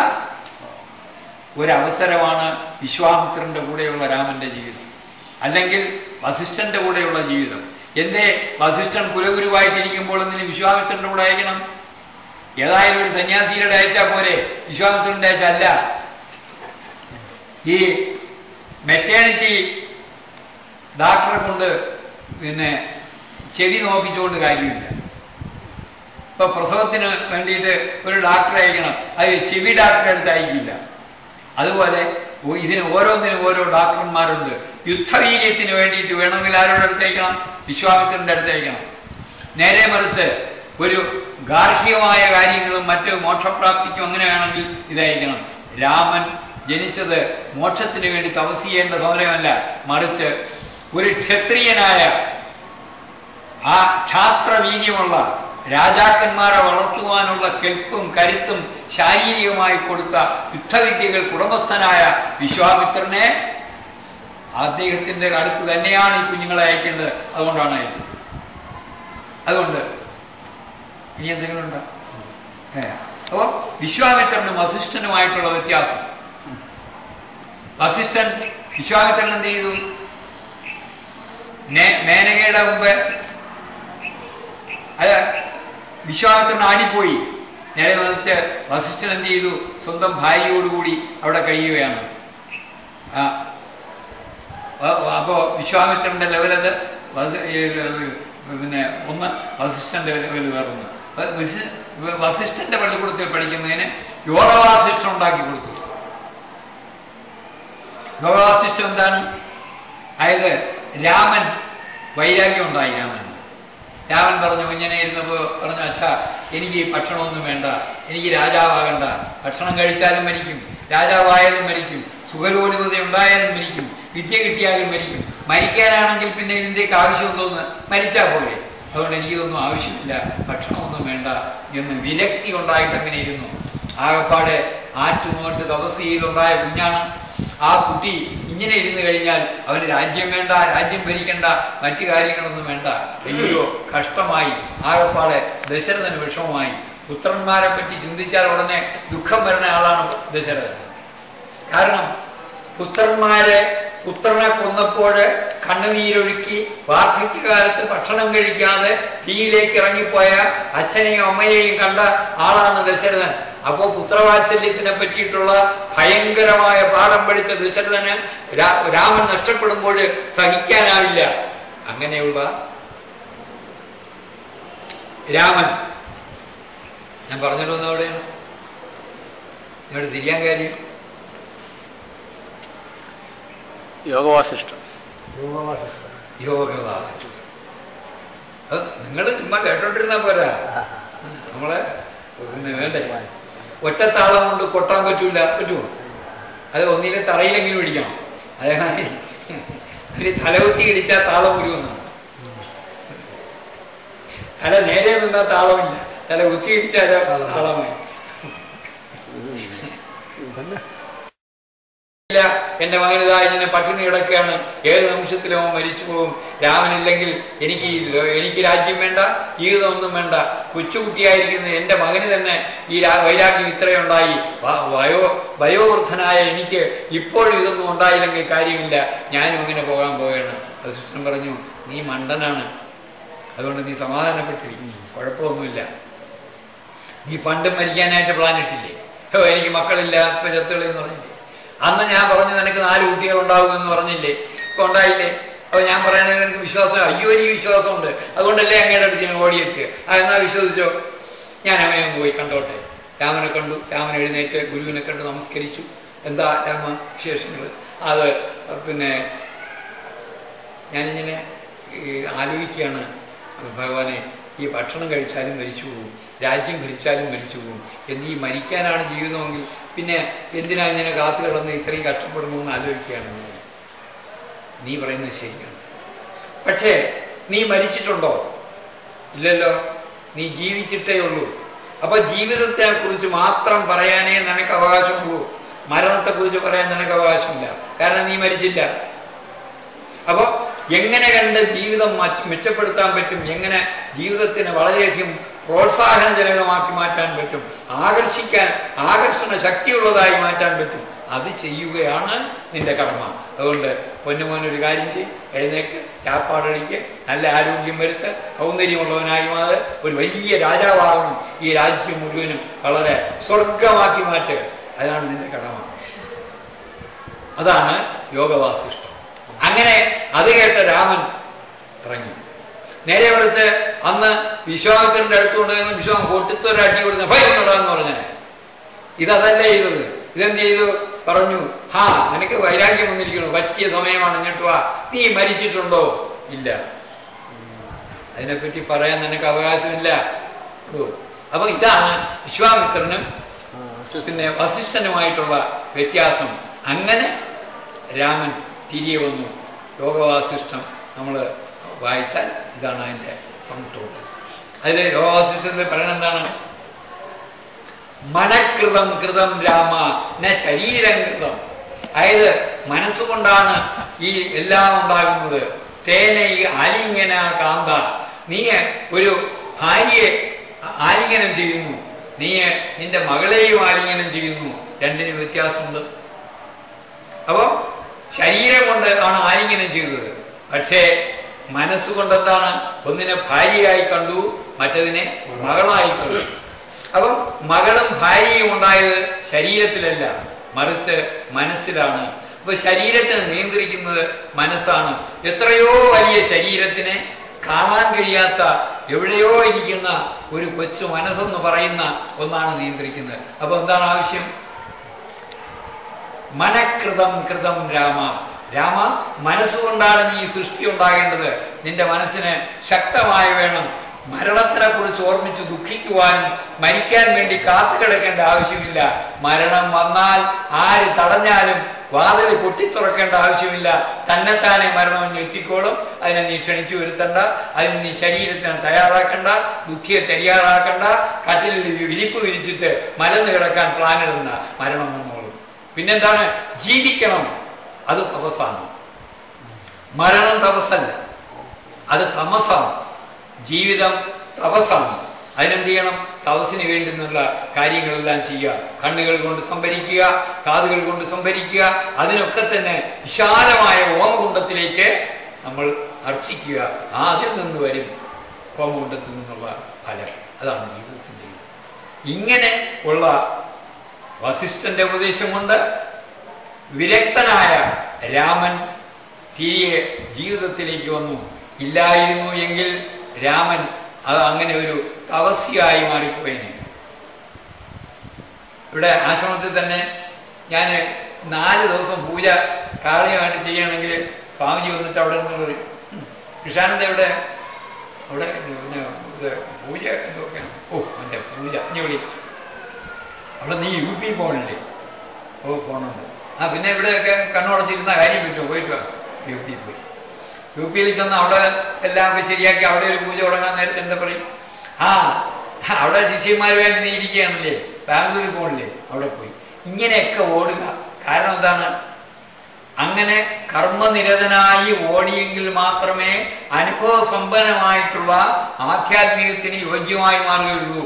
ഒരവസരമാണ് വിശ്വാമിത്രന്റെ കൂടെയുള്ള രാമന്റെ ജീവിതം അല്ലെങ്കിൽ വസിഷ്ഠന്റെ കൂടെയുള്ള ജീവിതം എന്തേ വസിഷ്ഠൻ കുലഗുരുവായിട്ടിരിക്കുമ്പോൾ എന്തിന് വിശ്വാമിത്രന്റെ കൂടെ അയക്കണം ഏതായാലും ഒരു സന്യാസിയുടെ അയച്ചാൽ പോരെ വിശ്വാമിത്രന്റെ അയച്ചല്ല ഈ മെറ്റേണിറ്റി ഡാക്ടറെ കൊണ്ട് പിന്നെ ചെവി നോക്കിച്ചുകൊണ്ട് കാര്യമില്ല ഇപ്പൊ പ്രസവത്തിന് വേണ്ടിയിട്ട് ഒരു ഡാക്ടറെ അയക്കണം അത് ചെവി ഡാക്ടറെ അടുത്ത് അയക്കില്ല അതുപോലെ ഓ- ഇതിന് ഓരോന്നിനും ഓരോ ഡാക്ടർമാരുണ്ട് യുദ്ധവീര്യത്തിന് വേണ്ടിയിട്ട് വേണമെങ്കിൽ ആരോട് അടുത്ത് അയക്കണം വിശ്വാമിത്രന്റെ അടുത്ത് അയക്കണം നേരെ മറിച്ച് ഒരു ഗാർഹികമായ കാര്യങ്ങളും മറ്റ് മോക്ഷപ്രാപ്തിക്കും അങ്ങനെയാണെങ്കിൽ ഇതയക്കണം രാമൻ ജനിച്ചത് മോക്ഷത്തിന് വേണ്ടി തപസ് ചെയ്യേണ്ട സമയമല്ല മറിച്ച് ഒരു ക്ഷത്രിയനായ ആ ക്ഷാത്രവീര്യമുള്ള രാജാക്കന്മാരെ വളർത്തുവാനുള്ള കെൽപ്പും കരുത്തും ശാരീരികമായി കൊടുത്ത യുദ്ധവിദ്യകൾ കുടുംബസ്ഥനായ വിശ്വാമിത്രനെ അദ്ദേഹത്തിന്റെ അടുത്ത് തന്നെയാണ് ഈ കുഞ്ഞുങ്ങളെ അയക്കേണ്ടത് അതുകൊണ്ടാണ് അയച്ചത് അതുകൊണ്ട് ഇനി എന്തെങ്കിലും ഉണ്ടോ ഏ അപ്പോൾ വിശ്വാമിത്രനും വസിഷ്ഠനുമായിട്ടുള്ള വ്യത്യാസം വസിഷ്ഠൻ വിശ്വാമിത്രൻ എന്ത് ചെയ്തു നേ- മേനകയുടെ മുമ്പ് അത് വിശ്വാമിത്രൻ ആടിപ്പോയി നേരെ മറിച്ച് വസിഷ്ഠൻ എന്ത് ചെയ്തു സ്വന്തം ഭാര്യയോടുകൂടി അവിടെ കഴിയുകയാണ് ആ അ- അപ്പോ വിശ്വാമിത്രന്റെ ലെവലത് വസി- ഈ ല- പിന്നെ ഒന്ന് വസിഷ്ഠന്റെ ലെവൽ വേറൊന്ന് വ- വിശി- വ- വസിഷ്ഠന്റെ പള്ളിക്കൂടത്തിൽ പഠിക്കുന്നതിന് യോഗവാസിഷ്ഠം ഉണ്ടാക്കി കൊടുത്തു യോഗവാസിഷ്ഠം എന്താണ് അതായത് രാമൻ വൈരാഗ്യം ഉണ്ടായി രാമൻ രാമൻ പറഞ്ഞു ഇങ്ങനെ ഇരുന്നപ്പോൾ പറഞ്ഞു അച്ഛാ എനിക്ക് ഈ ഭക്ഷണമൊന്നും വേണ്ട എനിക്ക് രാജാവാകണ്ട ഭക്ഷണം കഴിച്ചാലും മരിക്കും രാജാവായാലും മരിക്കും സുഖലോലുപത ഉണ്ടായാലും മരിക്കും വിദ്യ കിട്ടിയാലും മരിക്കും മരിക്കാനാണെങ്കിൽ പിന്നെ ഇതിൻ്റെയൊക്കെ ആവശ്യം തോന്നുന്നു മരിച്ചാൽ പോലെ അതുകൊണ്ട് എനിക്കിതൊന്നും ആവശ്യമില്ല ഭക്ഷണമൊന്നും വേണ്ട എന്ന് വിരക്തി ഉണ്ടായിട്ട് അങ്ങനെ ഇരുന്നു ആകപ്പാടെ ആറ്റുനോട്ട് തപസ് ചെയ്തുണ്ടായ കുഞ്ഞാണ് ആ കുട്ടി ഇങ്ങനെ ഇരുന്ന് കഴിഞ്ഞാൽ അവന് രാജ്യം വേണ്ട രാജ്യം ഭരിക്കേണ്ട മറ്റു കാര്യങ്ങളൊന്നും വേണ്ട അയ്യോ കഷ്ടമായി ആകപ്പാടെ ദശരഥന് വിഷമമായി പുത്രന്മാരെ പറ്റി ചിന്തിച്ചാൽ ഉടനെ ദുഃഖം വരുന്ന ആളാണ് ദശരഥൻ കാരണം പുത്രന്മാരെ പുത്രനെ കൊന്നപ്പോൾ കണ്ണുനീരൊഴുക്കി വാർദ്ധക്യകാലത്ത് ഭക്ഷണം കഴിക്കാതെ തീയിലേക്ക് ഇറങ്ങിപ്പോയ അച്ഛനെയും അമ്മയെയും കണ്ട ആളാണ് ദശരഥൻ അപ്പോ പുത്രവാത്സല്യത്തിനെ പറ്റിയിട്ടുള്ള ഭയങ്കരമായ പാഠം പഠിച്ച ദശരഥന് രാ- രാമൻ നഷ്ടപ്പെടുമ്പോൾ സഹിക്കാനാവില്ല അങ്ങനെയുള്ള രാമൻ ഞാൻ പറഞ്ഞിട്ട് വന്ന എവിടെയാണ് ഇവിടെ തിരിയാൻ കാര്യം യോഗവാസിഷ്ടം യോഗവാസി അത് നിങ്ങൾ ചുമ്മാ കേട്ടോണ്ടിരുന്നാ പോരാ നമ്മളെ പിന്നെ വേണ്ടേ ഒറ്റത്താളം കൊണ്ട് കൊട്ടാൻ പറ്റൂല പറ്റുമോ അത് ഒന്നിലെ തറയിലെങ്കിലും ഇടിക്കണം അതാണ് ഒരു തലകുത്തി ഇടിച്ചാൽ താളം വരുമെന്നാണ് തല നേരെ നിന്നാൽ താളമില്ല തല കുത്തി ഇടിച്ചാൽ താളമായി തന്നെ ഇല്ല എന്റെ മകൻ ഇതാ ഇങ്ങനെ പട്ടിണി കിടക്കുകയാണ് ഏത് നിമിഷത്തിലും അവൻ മരിച്ചു പോകും രാമനില്ലെങ്കിൽ എനിക്ക് ഈ ലോ- എനിക്ക് രാജ്യം വേണ്ട ജീവിതമൊന്നും വേണ്ട കൊച്ചുകുട്ടിയായിരിക്കുന്ന എന്റെ മകന് തന്നെ ഈ രാ- വൈരാഗ്യം ഇത്രയുണ്ടായി വ- വയോ വയോവൃദ്ധനായ എനിക്ക് ഇപ്പോഴും ഇതൊന്നും ഉണ്ടായില്ലെങ്കിൽ കാര്യമില്ല ഞാനും ഇങ്ങനെ പോകാൻ പോവുകയാണ് വസിഷ്ഠൻ പറഞ്ഞു നീ മണ്ടനാണ് അതുകൊണ്ട് നീ സമാധാനപ്പെട്ടിരിക്കും കുഴപ്പമൊന്നുമില്ല നീ പണ്ടും മരിക്കാനായിട്ട് പ്ലാൻ ഇട്ടില്ലേ ഓ എനിക്ക് മക്കളില്ല ഇപ്പൊ ചത്തുകളി എന്ന് പറഞ്ഞില്ലേ അന്ന് ഞാൻ പറഞ്ഞു നിനക്ക് നാല് കുട്ടികൾ ഉണ്ടാവും എന്ന് പറഞ്ഞില്ലേ ഇപ്പൊ ഉണ്ടായില്ലേ അപ്പൊ ഞാൻ പറയണത് എനിക്ക് വിശ്വാസം അയ്യോ എനിക്ക് വിശ്വാസമുണ്ട് അതുകൊണ്ടല്ലേ അങ്ങയുടെ അടുത്ത് ഞാൻ ഓടിയെത്തുക ആ എന്നാ വിശ്വസിച്ചോ ഞാൻ അവനെ ഒന്ന് പോയി കണ്ടോട്ടെ രാമനെ കണ്ടു രാമൻ എഴുന്നേറ്റ് ഗുരുവിനെ കണ്ട് നമസ്കരിച്ചു എന്താ രാമ വിശേഷങ്ങൾ അത് പിന്നെ ഞാനിങ്ങനെ ഈ ആലോചിക്കുകയാണ് ഭഗവാനെ ഈ ഭക്ഷണം കഴിച്ചാലും മരിച്ചു പോകും രാജ്യം ഭരിച്ചാലും മരിച്ചു പോകും എന്ന് ഈ മരിക്കാനാണ് ജീവിതമെങ്കിൽ പിന്നെ എന്തിനാ ഇങ്ങനെ കാത്തു കിടന്ന് ഇത്രയും കഷ്ടപ്പെടുന്നു ആലോചിക്കുകയാണ് ഞാൻ. നീ പറയുന്നത് ശരിയാണ് പക്ഷേ നീ മരിച്ചിട്ടുണ്ടോ ഇല്ലല്ലോ നീ ജീവിച്ചിട്ടേ ഉള്ളൂ അപ്പൊ ജീവിതത്തെ കുറിച്ച് മാത്രം പറയാനേ നിനക്ക് അവകാശമുള്ളൂ മരണത്തെ കുറിച്ച് പറയാൻ നിനക്ക് അവകാശമില്ല കാരണം നീ മരിച്ചില്ല അപ്പൊ എങ്ങനെ കണ്ട് ജീവിതം മാറ്റി മെച്ചപ്പെടുത്താൻ പറ്റും എങ്ങനെ ജീവിതത്തിന് വളരെയധികം പ്രോത്സാഹനജനകമാക്കി മാറ്റാൻ പറ്റും ആകർഷിക്കാൻ ആകർഷണ ശക്തിയുള്ളതായി മാറ്റാൻ പറ്റും അത് ചെയ്യുകയാണ് നിന്റെ കടമ അതുകൊണ്ട് പൊന്നുമോൻ ഒരു കാര്യം ചെയ്യും എഴുന്നേക്ക് ചാപ്പാടടിക്ക് നല്ല ആരോഗ്യം വരുത്ത് സൗന്ദര്യമുള്ളവനായി മാറ് ഒരു വലിയ രാജാവാകണം ഈ രാജ്യം മുഴുവനും വളരെ സ്വർഗമാക്കി മാറ്റുക അതാണ് നിന്റെ കടമ അതാണ് യോഗവാസിഷ്ടം അങ്ങനെ അത് കേട്ട രാമൻ ഇറങ്ങി നേരെ വിളിച്ച് അന്ന് വിശ്വാമിത്രന്റെ അടുത്ത് കൊണ്ടുവന്ന് വിശ്വാമം കൊട്ടിത്തൊരു അടി കൊടുത്ത ഭയം എന്ന് പറഞ്ഞ ഇതല്ല ചെയ്തത് ഇതെന്ത് ചെയ്തു പറഞ്ഞു ഹാ നിനക്ക് വൈരാഗ്യം വന്നിരിക്കണു പറ്റിയ സമയമാണ് ഇങ്ങോട്ട് വാ നീ മരിച്ചിട്ടുണ്ടോ ഇല്ല അതിനെപ്പറ്റി പറയാൻ നിനക്ക് അവകാശമില്ല ഓ. അപ്പൊ ഇതാണ് വിശ്വാമിത്രനും പിന്നെ വസിഷ്ഠനുമായിട്ടുള്ള വ്യത്യാസം അങ്ങനെ രാമൻ തിരികെ വന്നു യോഗവാസിഷ്ടം നമ്മൾ വായിച്ചാൽ ഇതാണ് അതിൻ്റെ സംതോട്ട് അതിൽ യോഗവാസിഷ്ടത്തിൽ പറയുന്നത് എന്താണ് മനഃകൃതം കൃതം രാമ ന ശരീരം കൃതം അതായത് മനസ്സുകൊണ്ടാണ് ഈ എല്ലാം ഉണ്ടാകുന്നത് തേന ഈ ആലിംഗന കാന്ത നീ ഒരു ഭാര്യയെ ആലിംഗനം ചെയ്യുന്നു നീ നിന്റെ മകളെയും ആലിംഗനം ചെയ്യുന്നു രണ്ടിനും വ്യത്യാസമുണ്ട് അപ്പൊ ശരീരം കൊണ്ട് ആണ് ആലിംഗനം ചെയ്തത് പക്ഷേ മനസ്സുകൊണ്ട് എന്താണ് ഒന്നിനെ ഭാര്യയായി കണ്ടു മറ്റതിനെ മകളായി കണ്ടു അപ്പം മകളും ഭാര്യയും ഉണ്ടായത് ശരീരത്തിലല്ല മറിച്ച് മനസ്സിലാണ് അപ്പൊ ശരീരത്തിനെ നിയന്ത്രിക്കുന്നത് മനസ്സാണ് എത്രയോ വലിയ ശരീരത്തിനെ കാണാൻ കഴിയാത്ത എവിടെയോ ഇരിക്കുന്ന ഒരു കൊച്ചു മനസ്സെന്ന് പറയുന്ന ഒന്നാണ് നിയന്ത്രിക്കുന്നത് അപ്പൊ എന്താണ് ആവശ്യം മനഃകൃതം കൃതം രാമ രാമ മനസ്സുകൊണ്ടാണ് നീ സൃഷ്ടി ഉണ്ടാകേണ്ടത് നിന്റെ മനസ്സിന് ശക്തമായി വേണം മരണത്തിനെ കുറിച്ച് ഓർമ്മിച്ച് ദുഃഖിക്കുവാനും മരിക്കാൻ വേണ്ടി കാത്തു കിടക്കേണ്ട ആവശ്യമില്ല മരണം വന്നാൽ ആര് തടഞ്ഞാലും വാതിൽ പൊട്ടിത്തുറക്കേണ്ട ആവശ്യമില്ല തന്നെത്താനെ മരണം ഞെറ്റിക്കോളും അതിനെ നീ ക്ഷണിച്ചു വരുത്തണ്ട അതിന് നീ ശരീരത്തിന് തയ്യാറാക്കണ്ട ദുഃഖിയെ തയ്യാറാക്കണ്ട കട്ടിലിൽ വിരിപ്പ് വിരിച്ചിട്ട് മലന്ന് കിടക്കാൻ പ്ലാൻ ഇടുന്ന മരണം വന്നോളും പിന്നെന്താണ് ജീവിക്കണം അത് തപസ്സാണ് മരണം തപസ്സല്ല അത് തമസാണ് ജീവിതം തപസ്സാണ് അതിനെന്ത് ചെയ്യണം തപസ്സിന് വേണ്ടുന്നുള്ള കാര്യങ്ങളെല്ലാം ചെയ്യുക കണ്ണുകൾ കൊണ്ട് സംഭരിക്കുക കാതുകൾ കൊണ്ട് സംഭരിക്കുക അതിനൊക്കെ തന്നെ വിശാലമായ ഓമകുണ്ടത്തിലേക്ക് നമ്മൾ അർച്ചിക്കുക ആ അതിൽ നിന്ന് വരും ഹോമകുണ്ടത്തിൽ നിന്നുള്ള ഫലം അതാണ് ജീവിതത്തിൻ്റെ ഇങ്ങനെ ഉള്ള വസിഷ്ഠന്റെ ഉപദേശം കൊണ്ട് വിരക്തനായ രാമൻ തിരികെ ജീവിതത്തിലേക്ക് വന്നു ഇല്ലായിരുന്നു എങ്കിൽ രാമൻ അത് അങ്ങനെ ഒരു തപസ്യായി മാറിപ്പോയിന് ഇവിടെ ആശ്രമത്തിൽ തന്നെ ഞാൻ നാല് ദിവസം പൂജ കാര്യമായിട്ട് ചെയ്യണമെങ്കിൽ സ്വാമിജി വന്നിട്ട് അവിടെ നിന്ന് പറയും "ഉം, കൃഷ്ണാനന്ദ എവിടെ അവിടെ പിന്നെ ഇത് പൂജ എന്തൊക്കെയാണ് ഓ എൻ്റെ പൂജ ഇനി വിളി അവിടെ നീ യു പി പോകണില്ലേ ഓ പോകണുണ്ട് ആ പിന്നെ ഇവിടെയൊക്കെ കണ്ണുടച്ചിരുന്ന കാര്യം പറ്റുമോ പോയിട്ട് വാ യു പി പോയി യു പിയിൽ ചെന്ന് അവിടെ എല്ലാം ഒക്കെ ശരിയാക്കി അവിടെ ഒരു പൂജ തുടങ്ങാൻ നേരത്തെ എന്താ പറയും ആ അവിടെ ശിഷ്യന്മാരുമായിട്ട് നീ ഇരിക്കുകയാണല്ലേ ബാംഗ്ലൂരിൽ പോകണില്ലേ അവിടെ പോയി ഇങ്ങനെയൊക്കെ ഓടുക കാരണം എന്താണ് അങ്ങനെ കർമ്മനിരതനായി ഓടിയെങ്കിൽ മാത്രമേ അനുഭവ സമ്പന്നമായിട്ടുള്ള ആധ്യാത്മികത്തിന് യോഗ്യമായി മാറുകയുള്ളൂ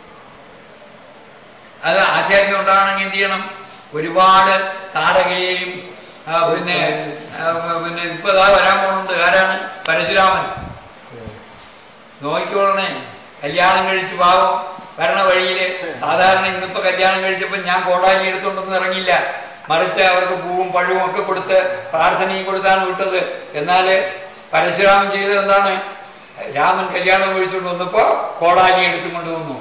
അത് ആധ്യാത്മികം ഉണ്ടാകണമെങ്കിൽ എന്ത് ചെയ്യണം ഒരുപാട് താടകയെയും ആ, പിന്നെ ആ, പിന്നെ ഇപ്പൊ ഇതാ വരാൻ പോകുന്നുണ്ട് ആരാണ് പരശുരാമൻ നോക്കിക്കോളണേ കല്യാണം കഴിച്ച് പാവം വരണ വഴിയില് സാധാരണ ഇന്നിപ്പോ കല്യാണം കഴിച്ചപ്പോ ഞാൻ കോടാലി എടുത്തുകൊണ്ടൊന്നും ഇറങ്ങിയില്ല മറിച്ച് അവർക്ക് പൂവും പഴവും ഒക്കെ കൊടുത്ത് പ്രാർത്ഥനയും കൊടുത്താണ് വിട്ടത് എന്നാല് പരശുരാമൻ ചെയ്തത് എന്താണ് രാമൻ കല്യാണം കഴിച്ചുകൊണ്ട് വന്നപ്പോ കോടാലി എടുത്തും കൊണ്ടുവന്നു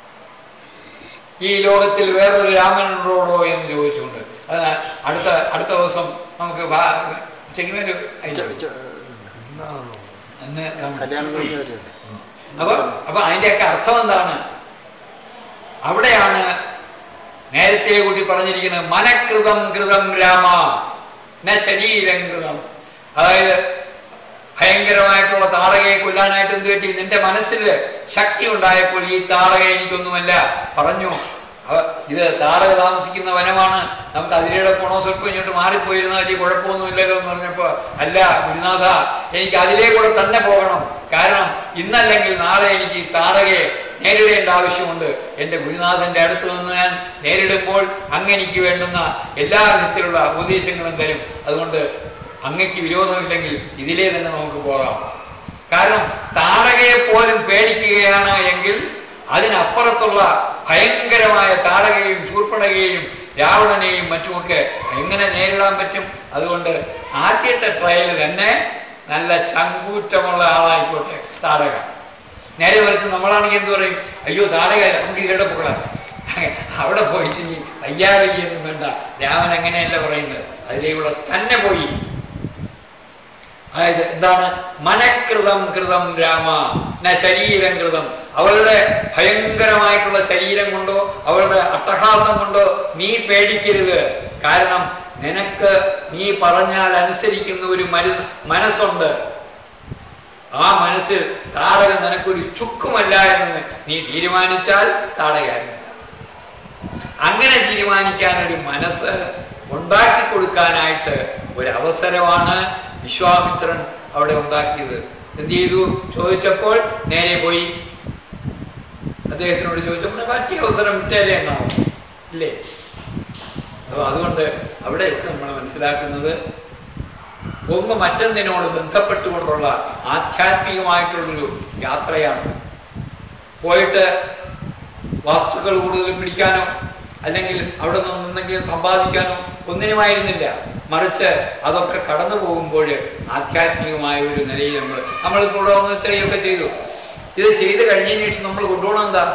ഈ ലോകത്തിൽ വേറൊരു രാമനുണ്ടോടോ എന്ന് ചോദിച്ചുകൊണ്ട് അത് അടുത്ത അടുത്ത ദിവസം നമുക്ക് ചെങ്ങന്നൂര് ചെ- ചെ- എന്താണോ അന്ന് നമ്മൾ കല്യാണം കഴിഞ്ഞവരുണ്ട് അപ്പൊ അപ്പൊ അതിന്റെയൊക്കെ അർത്ഥം എന്താണ് അവിടെയാണ് നേരത്തെ കൂട്ടി പറഞ്ഞിരിക്കുന്നത് മനഃകൃതം കൃതം രാമ ന ശരീരം കൃതം അതായത് ഭയങ്കരമായിട്ടുള്ള താടകയെ കൊല്ലാനായിട്ട് എന്ത് പറ്റി നിന്റെ മനസ്സിൽ ശക്തി ഉണ്ടായപ്പോൾ ഈ താടക എനിക്കൊന്നുമല്ല പറഞ്ഞു അവ- ഇത് താടക താമസിക്കുന്ന വനമാണ് നമുക്ക് അതിലൂടെ പോണോ സ്വല്പം ഇങ്ങോട്ട് മാറിപ്പോയിരുന്നാൽ വലിയ കുഴപ്പമൊന്നുമില്ലല്ലോ എന്ന് പറഞ്ഞപ്പോ അല്ല ഗുരുനാഥ എനിക്ക് അതിലേ കൂടെ തന്നെ പോകണം കാരണം ഇന്നല്ലെങ്കിൽ നാളെ എനിക്ക് ഈ താടകയെ നേരിടേണ്ട ആവശ്യമുണ്ട് എൻ്റെ ഗുരുനാഥന്റെ അടുത്ത് നിന്ന് ഞാൻ നേരിടുമ്പോൾ അങ്ങെനിക്ക് വേണ്ടുന്ന എല്ലാ വിധത്തിലുള്ള ഉപദേശങ്ങളും തരും അതുകൊണ്ട് അങ്ങയ്ക്ക് വിരോധമില്ലെങ്കിൽ ഇതിലേ തന്നെ നമുക്ക് പോകാം കാരണം താടകയെ പോലും പേടിക്കുകയാണ് എങ്കിൽ അതിനപ്പുറത്തുള്ള ഭയങ്കരമായ താടകയും ശൂർപ്പണകയെയും രാവണനെയും മറ്റുമൊക്കെ എങ്ങനെ നേരിടാൻ പറ്റും അതുകൊണ്ട് ആദ്യത്തെ ട്രയൽ തന്നെ നല്ല ചങ്കൂറ്റമുള്ള ആളായിക്കോട്ടെ താടക നേരെ മറിച്ച് നമ്മളാണെങ്കിൽ എന്ത് പറയും അയ്യോ താടക നമുക്ക് ഇതിലൂടെ പോകണം അവിടെ പോയിട്ട് ഇനി വയ്യാവലിയൊന്നും വേണ്ട രാമൻ അങ്ങനെയല്ല പറയുന്നത് അതിലൂടെ തന്നെ പോയി അതായത് എന്താണ് മനഃകൃതം കൃതം രാമ ന ശരീരം കൃതം അവളുടെ ഭയങ്കരമായിട്ടുള്ള ശരീരം കൊണ്ടോ അവളുടെ അട്ടഹാസം കൊണ്ടോ നീ പേടിക്കരുത് കാരണം നിനക്ക് നീ പറഞ്ഞാൽ അനുസരിക്കുന്ന ഒരു മരു മനസ്സുണ്ട് ആ മനസ്സിൽ താടക നിനക്കൊരു ചുക്കുമല്ല എന്ന് നീ തീരുമാനിച്ചാൽ താടകയല്ല അങ്ങനെ തീരുമാനിക്കാൻ ഒരു മനസ്സ് ഉണ്ടാക്കി കൊടുക്കാനായിട്ട് ഒരു അവസരമാണ് വിശ്വാമിത്രൻ അവിടെ ഉണ്ടാക്കിയത് എന്ത് ചെയ്തു ചോദിച്ചപ്പോൾ നേരെ പോയി അദ്ദേഹത്തിനോട് ചോദിച്ചപ്പോൾ പറ്റിയ അവസരം വിട്ടേലേ ഉണ്ടാവും ഇല്ലേ അപ്പൊ അതുകൊണ്ട് അവിടെ നമ്മൾ മനസ്സിലാക്കുന്നത് ഒന്ന് മറ്റൊന്നിനോട് ബന്ധപ്പെട്ടുകൊണ്ടുള്ള ആധ്യാത്മികമായിട്ടുള്ളൊരു യാത്രയാണ് പോയിട്ട് വസ്തുക്കൾ കൂടുതൽ പിടിക്കാനോ അല്ലെങ്കിൽ അവിടെ നിന്ന് എന്തെങ്കിലും സമ്പാദിക്കാനോ ഒന്നിനുമായിരുന്നില്ല മറിച്ച് അതൊക്കെ കടന്നു പോകുമ്പോൾ ആധ്യാത്മികമായ ഒരു നിലയിൽ നമ്മൾ നമ്മളിപ്പോൾ ഇവിടെ വന്ന് ഇത്രയൊക്കെ ചെയ്തു ഇത് ചെയ്ത് കഴിഞ്ഞതിന് ശേഷം നമ്മൾ കൊണ്ടുപോകണം എന്താ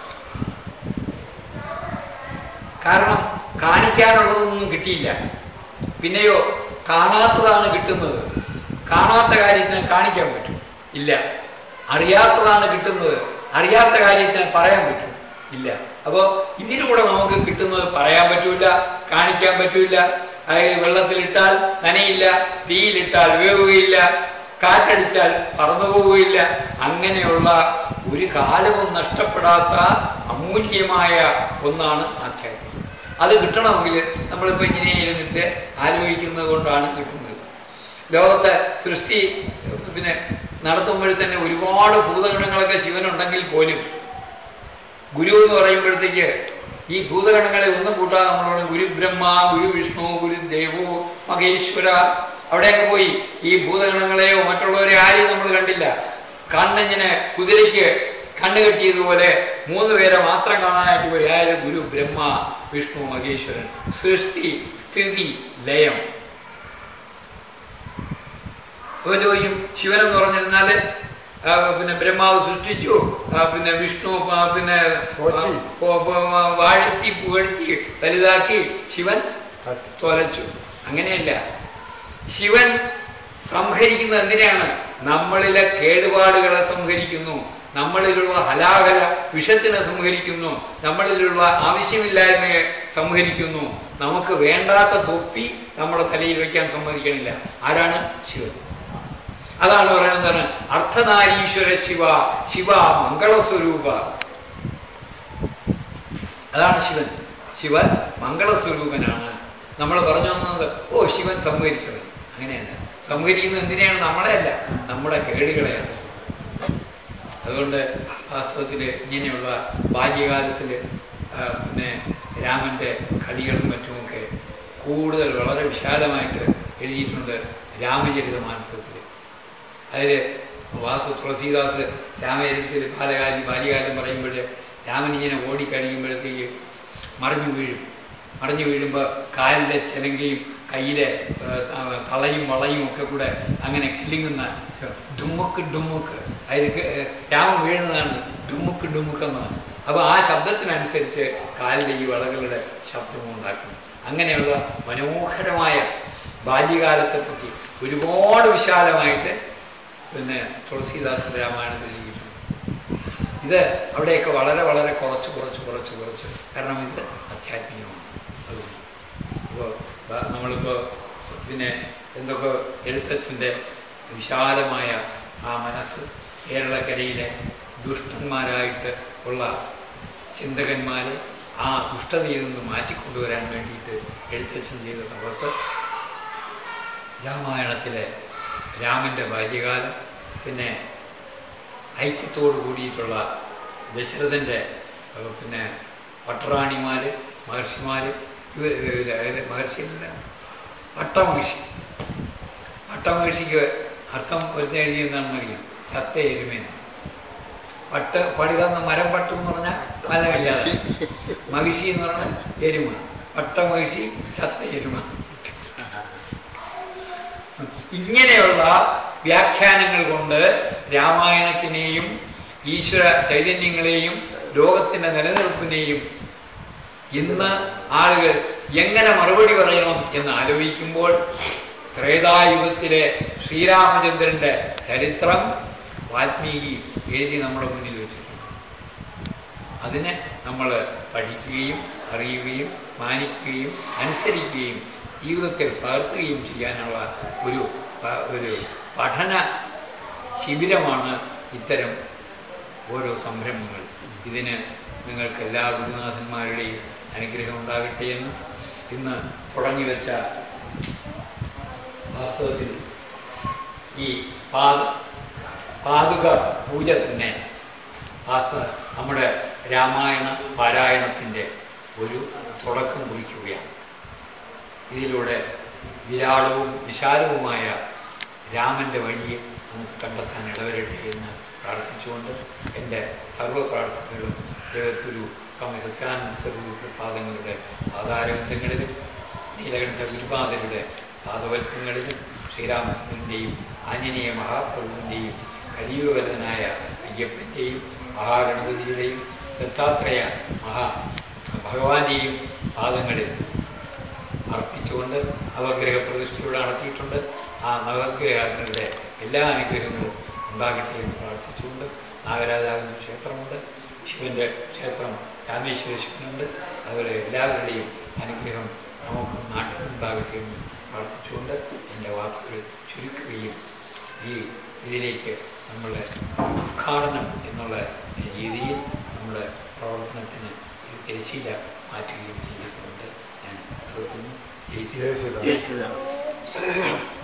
കാരണം കാണിക്കാനുള്ളതൊന്നും കിട്ടിയില്ല പിന്നെയോ കാണാത്തതാണ് കിട്ടുന്നത് കാണാത്ത കാര്യത്തിന് കാണിക്കാൻ പറ്റും ഇല്ല അറിയാത്തതാണ് കിട്ടുന്നത് അറിയാത്ത കാര്യത്തിന് പറയാൻ പറ്റും ഇല്ല അപ്പോൾ ഇതിലൂടെ നമുക്ക് കിട്ടുന്നത് പറയാൻ പറ്റൂല കാണിക്കാൻ പറ്റൂല അതായത് വെള്ളത്തിലിട്ടാൽ നനയില്ല തീയിലിട്ടാൽ വേവുകയില്ല കാറ്റടിച്ചാൽ പറന്നു പോവുകയില്ല അങ്ങനെയുള്ള ഒരു കാലവും നഷ്ടപ്പെടാത്ത അമൂല്യമായ ഒന്നാണ് ആധ്യാത്മികം അത് കിട്ടണമെങ്കിൽ നമ്മളിപ്പോൾ ഇങ്ങനെ ഇരുന്നിട്ട് ആലോചിക്കുന്നത് കൊണ്ടാണ് കിട്ടുന്നത് ലോകത്തെ സൃഷ്ടി പിന്നെ നടത്തുമ്പോൾ തന്നെ ഒരുപാട് ഭൂതഗണങ്ങളൊക്കെ ശിവനുണ്ടെങ്കിൽ പോലും ഗുരു എന്ന് പറയുമ്പോഴത്തേക്ക് ഈ ഭൂതഗണങ്ങളെ ഒന്നും കൂട്ടാതെ നമ്മളോട് ഗുരു ബ്രഹ്മ ഗുരു വിഷ്ണു ഗുരു ദേവോ മഹേശ്വര അവിടെയൊക്കെ പോയി ഈ ഭൂതഗണങ്ങളെയോ മറ്റുള്ളവരെ ആരെയും നമ്മൾ കണ്ടില്ല കണ്ണിങ്ങനെ കുതിരയ്ക്ക് കണ്ണ് കെട്ടിയതുപോലെ മൂന്ന് പേരെ മാത്രം കാണാനായിട്ട് പോയി അതായത് ഗുരു ബ്രഹ്മ വിഷ്ണു മഹേശ്വരൻ സൃഷ്ടി സ്ഥിതി ലയം അപ്പൊ ചോദിക്കും ശിവൻ എന്ന് പറഞ്ഞിരുന്നാല് ആ, പിന്നെ ബ്രഹ്മാവ് സൃഷ്ടിച്ചു ആ, പിന്നെ വിഷ്ണു ആ, പിന്നെ പോറ്റി. പോ- പോ- വാഴ്ത്തി പുകഴ്ത്തി വലുതാക്കി ശിവൻ തട്ടി. തൊലച്ചു അങ്ങനെയല്ല ശിവൻ സംഹരിക്കുന്നത് എന്തിനാണ് നമ്മളിലെ കേടുപാടുകളെ സംഹരിക്കുന്നു നമ്മളിലുള്ള ഹലാഹല വിഷത്തിനെ സംഹരിക്കുന്നു നമ്മളിലുള്ള ആവശ്യമില്ലായ്മയെ സംഹരിക്കുന്നു നമുക്ക് വേണ്ടാത്ത തൊപ്പി നമ്മുടെ തലയിൽ വയ്ക്കാൻ സമ്മതിക്കണില്ല ആരാണ് ശിവൻ അതാണ് പറയുന്നത് എന്താണ് അർത്ഥനാരീശ്വര ശിവ ശിവ മംഗളസ്വരൂപ അതാണ് ശിവൻ ശിവൻ മംഗളസ്വരൂപനാണ് നമ്മൾ പറഞ്ഞു വന്നത് ഓ ശിവൻ സംഹരിച്ചത് അങ്ങനെയല്ല സംഹരിക്കുന്നത് എന്തിനെയാണ് നമ്മളെ അല്ല നമ്മുടെ കേടുകളെയാണ് അതുകൊണ്ട് വാസ്തവത്തിൽ ഇങ്ങനെയുള്ള ബാല്യകാലത്തിൽ പിന്നെ രാമൻ്റെ കളികളും മറ്റുമൊക്കെ കൂടുതൽ വളരെ വിശാലമായിട്ട് എഴുതിയിട്ടുണ്ട് രാമചരിത മാനസത്തിൽ അതിൽ വാസു തുളസീദാസ് രാമചരിതത്തിൽ ബാലകാലി ബാല്യകാലം പറയുമ്പോൾ രാമൻ ഇങ്ങനെ ഓടിക്കഴിയുമ്പോഴത്തേക്ക് മറിഞ്ഞു വീഴും മറിഞ്ഞു വീഴുമ്പോൾ കാലിലെ ചിലങ്കയും കയ്യിലെ ആ, ത- തളയും വളയും ഒക്കെ കൂടെ അങ്ങനെ കിളിങ്ങുന്ന ഡുമുക്ക് ഡുമുക്ക് അതിൽ രാമൻ വീഴുന്നതാണ് ഡുമുക്ക് ഡുമുക്ക് എന്നാണ് അപ്പോൾ ആ ശബ്ദത്തിനനുസരിച്ച് കാലിലെ ഈ വളകളുടെ ശബ്ദവും ഉണ്ടാക്കും അങ്ങനെയുള്ള മനോഹരമായ ബാല്യകാലത്തെ പറ്റി ഒരുപാട് വിശാലമായിട്ട് പിന്നെ തുളസീദാസ് രാമായണത്തിൽ എഴുതിയിട്ടുണ്ട് ഇത് അവിടെയൊക്കെ വളരെ വളരെ കുറച്ച് കുറച്ച് കുറച്ച് കുറച്ച് കാരണം ഇത് ആധ്യാത്മികമാണ് അതുകൊണ്ട് ഇപ്പോൾ നമ്മളിപ്പോൾ പിന്നെ എന്തൊക്കെ എഴുത്തച്ഛൻ്റെ വിശാലമായ ആ മനസ്സ് കേരളക്കരയിലെ ദുഷ്ടന്മാരായിട്ട് ഉള്ള ചിന്തകന്മാരെ ആ ദുഷ്ടതയിൽ നിന്ന് മാറ്റിക്കൊണ്ടുവരാൻ വേണ്ടിയിട്ട് എഴുത്തച്ഛൻ ചെയ്ത തപസ് രാമായണത്തിലെ രാമൻ്റെ ബാല്യകാലം പിന്നെ ഐക്യത്തോട് കൂടിയിട്ടുള്ള ദശരഥൻ്റെ ഏഹ്, പിന്നെ പട്ടറാണിമാർ മഹർഷിമാർ ഇവർ മഹർഷിയല്ല പട്ടമഹർഷി പട്ടമഹർഷിക്ക് അർത്ഥം ഒരുത്തൻ എഴുതിയെന്നാണെന്ന് അറിയാം ചത്ത എരുമേന്ന് പട്ട് പടുക എന്ന മരം പട്ടു എന്ന് പറഞ്ഞാൽ മലമില്ലാതെ മഹിഷി എന്ന് പറഞ്ഞാൽ എരുമ പട്ടമഹിഷി ചത്ത എരുമ ഇങ്ങനെയുള്ള വ്യാഖ്യാനങ്ങൾ കൊണ്ട് രാമായണത്തിനെയും ഈശ്വര ചൈതന്യങ്ങളെയും ലോകത്തിന്റെ നിലനിൽപ്പിനെയും ഇന്ന് ആളുകൾ എങ്ങനെ മറുപടി പറയണം എന്ന് ആലോചിക്കുമ്പോൾ ത്രേതായുഗത്തിലെ ശ്രീരാമചന്ദ്രന്റെ ചരിത്രം വാൽമീകി എഴുതി നമ്മുടെ മുന്നിൽ വെച്ചിട്ടുണ്ട് അതിനെ നമ്മൾ പഠിക്കുകയും അറിയുകയും മാനിക്കുകയും അനുസരിക്കുകയും ജീവിതത്തിൽ പകർത്തുകയും ചെയ്യാനുള്ള ഒരു പ- ഒരു പഠന ശിബിരമാണ് ഇത്തരം ഓരോ സംരംഭങ്ങൾ ഇതിന് നിങ്ങൾക്ക് എല്ലാ ഗുരുനാഥന്മാരുടെയും അനുഗ്രഹം ഉണ്ടാകട്ടെ എന്നും ഇന്ന് തുടങ്ങി വെച്ച വാസ്തവത്തിൽ ഈ പാത പാതുക പൂജ തന്നെ വാസ്തവ നമ്മുടെ രാമായണ പാരായണത്തിൻ്റെ ഒരു തുടക്കം കുറിക്കുകയാണ് ഇതിലൂടെ വിരാടവും വിശാലവുമായ രാമൻ്റെ വഴിയെ നമുക്ക് കണ്ടെത്താൻ ഇടവരട്ടെ എന്ന് പ്രാർത്ഥിച്ചുകൊണ്ട് എൻ്റെ സർവ്വ പ്രാർത്ഥനകളും ജഗത്ഗുരു സ്വാമി സത്യാനന്ദ സർവ്വ പാദങ്ങളുടെ ആധാരബന്ധങ്ങളിലും നീലകണ്ഠ ഗുരുപാദരുടെ പാദവൽക്കങ്ങളിലും ശ്രീരാമചന്ദ്രൻ്റെയും ആഞ്ജനേയ മഹാപ്രഭുവിൻ്റെയും കലിയുഗവലനായ അയ്യപ്പൻ്റെയും മഹാഗണപതിയുടെയും ദത്താത്രേയ മഹാ ഭഗവാന്റെയും പാദങ്ങളിൽ അർപ്പിച്ചുകൊണ്ട് നവഗ്രഹ പ്രതിഷ്ഠയോടെ നടത്തിയിട്ടുണ്ട് ആ നവഗ്രഹങ്ങളുടെ എല്ലാ അനുഗ്രഹങ്ങളും ഉണ്ടാകട്ടെ എന്ന് പ്രാർത്ഥിച്ചുകൊണ്ട് നാഗരാജാവിൻ്റെ ക്ഷേത്രമുണ്ട് ശിവൻ്റെ ക്ഷേത്രം രാമേശ്വര ശിവനുണ്ട് അതുപോലെ എല്ലാവരുടെയും അനുഗ്രഹം നമുക്ക് നാട്ടിലുണ്ടാകട്ടെ എന്ന് പ്രാർത്ഥിച്ചുകൊണ്ട് എൻ്റെ വാക്കുകൾ ചുരുക്കുകയും ഈ ഇതിലേക്ക് നമ്മളുടെ ഉദ്ഘാടനം എന്നുള്ള രീതിയിൽ നമ്മുടെ പ്രവർത്തനത്തിന് ഒരു തിരശ്ശീല മാറ്റുകയും ചെയ്തിട്ടുണ്ട് ഞാൻ നിർത്തുന്നു ജയ് ശ്രീ ജയ ശ്രീരാം ജയ ശ്രീരാം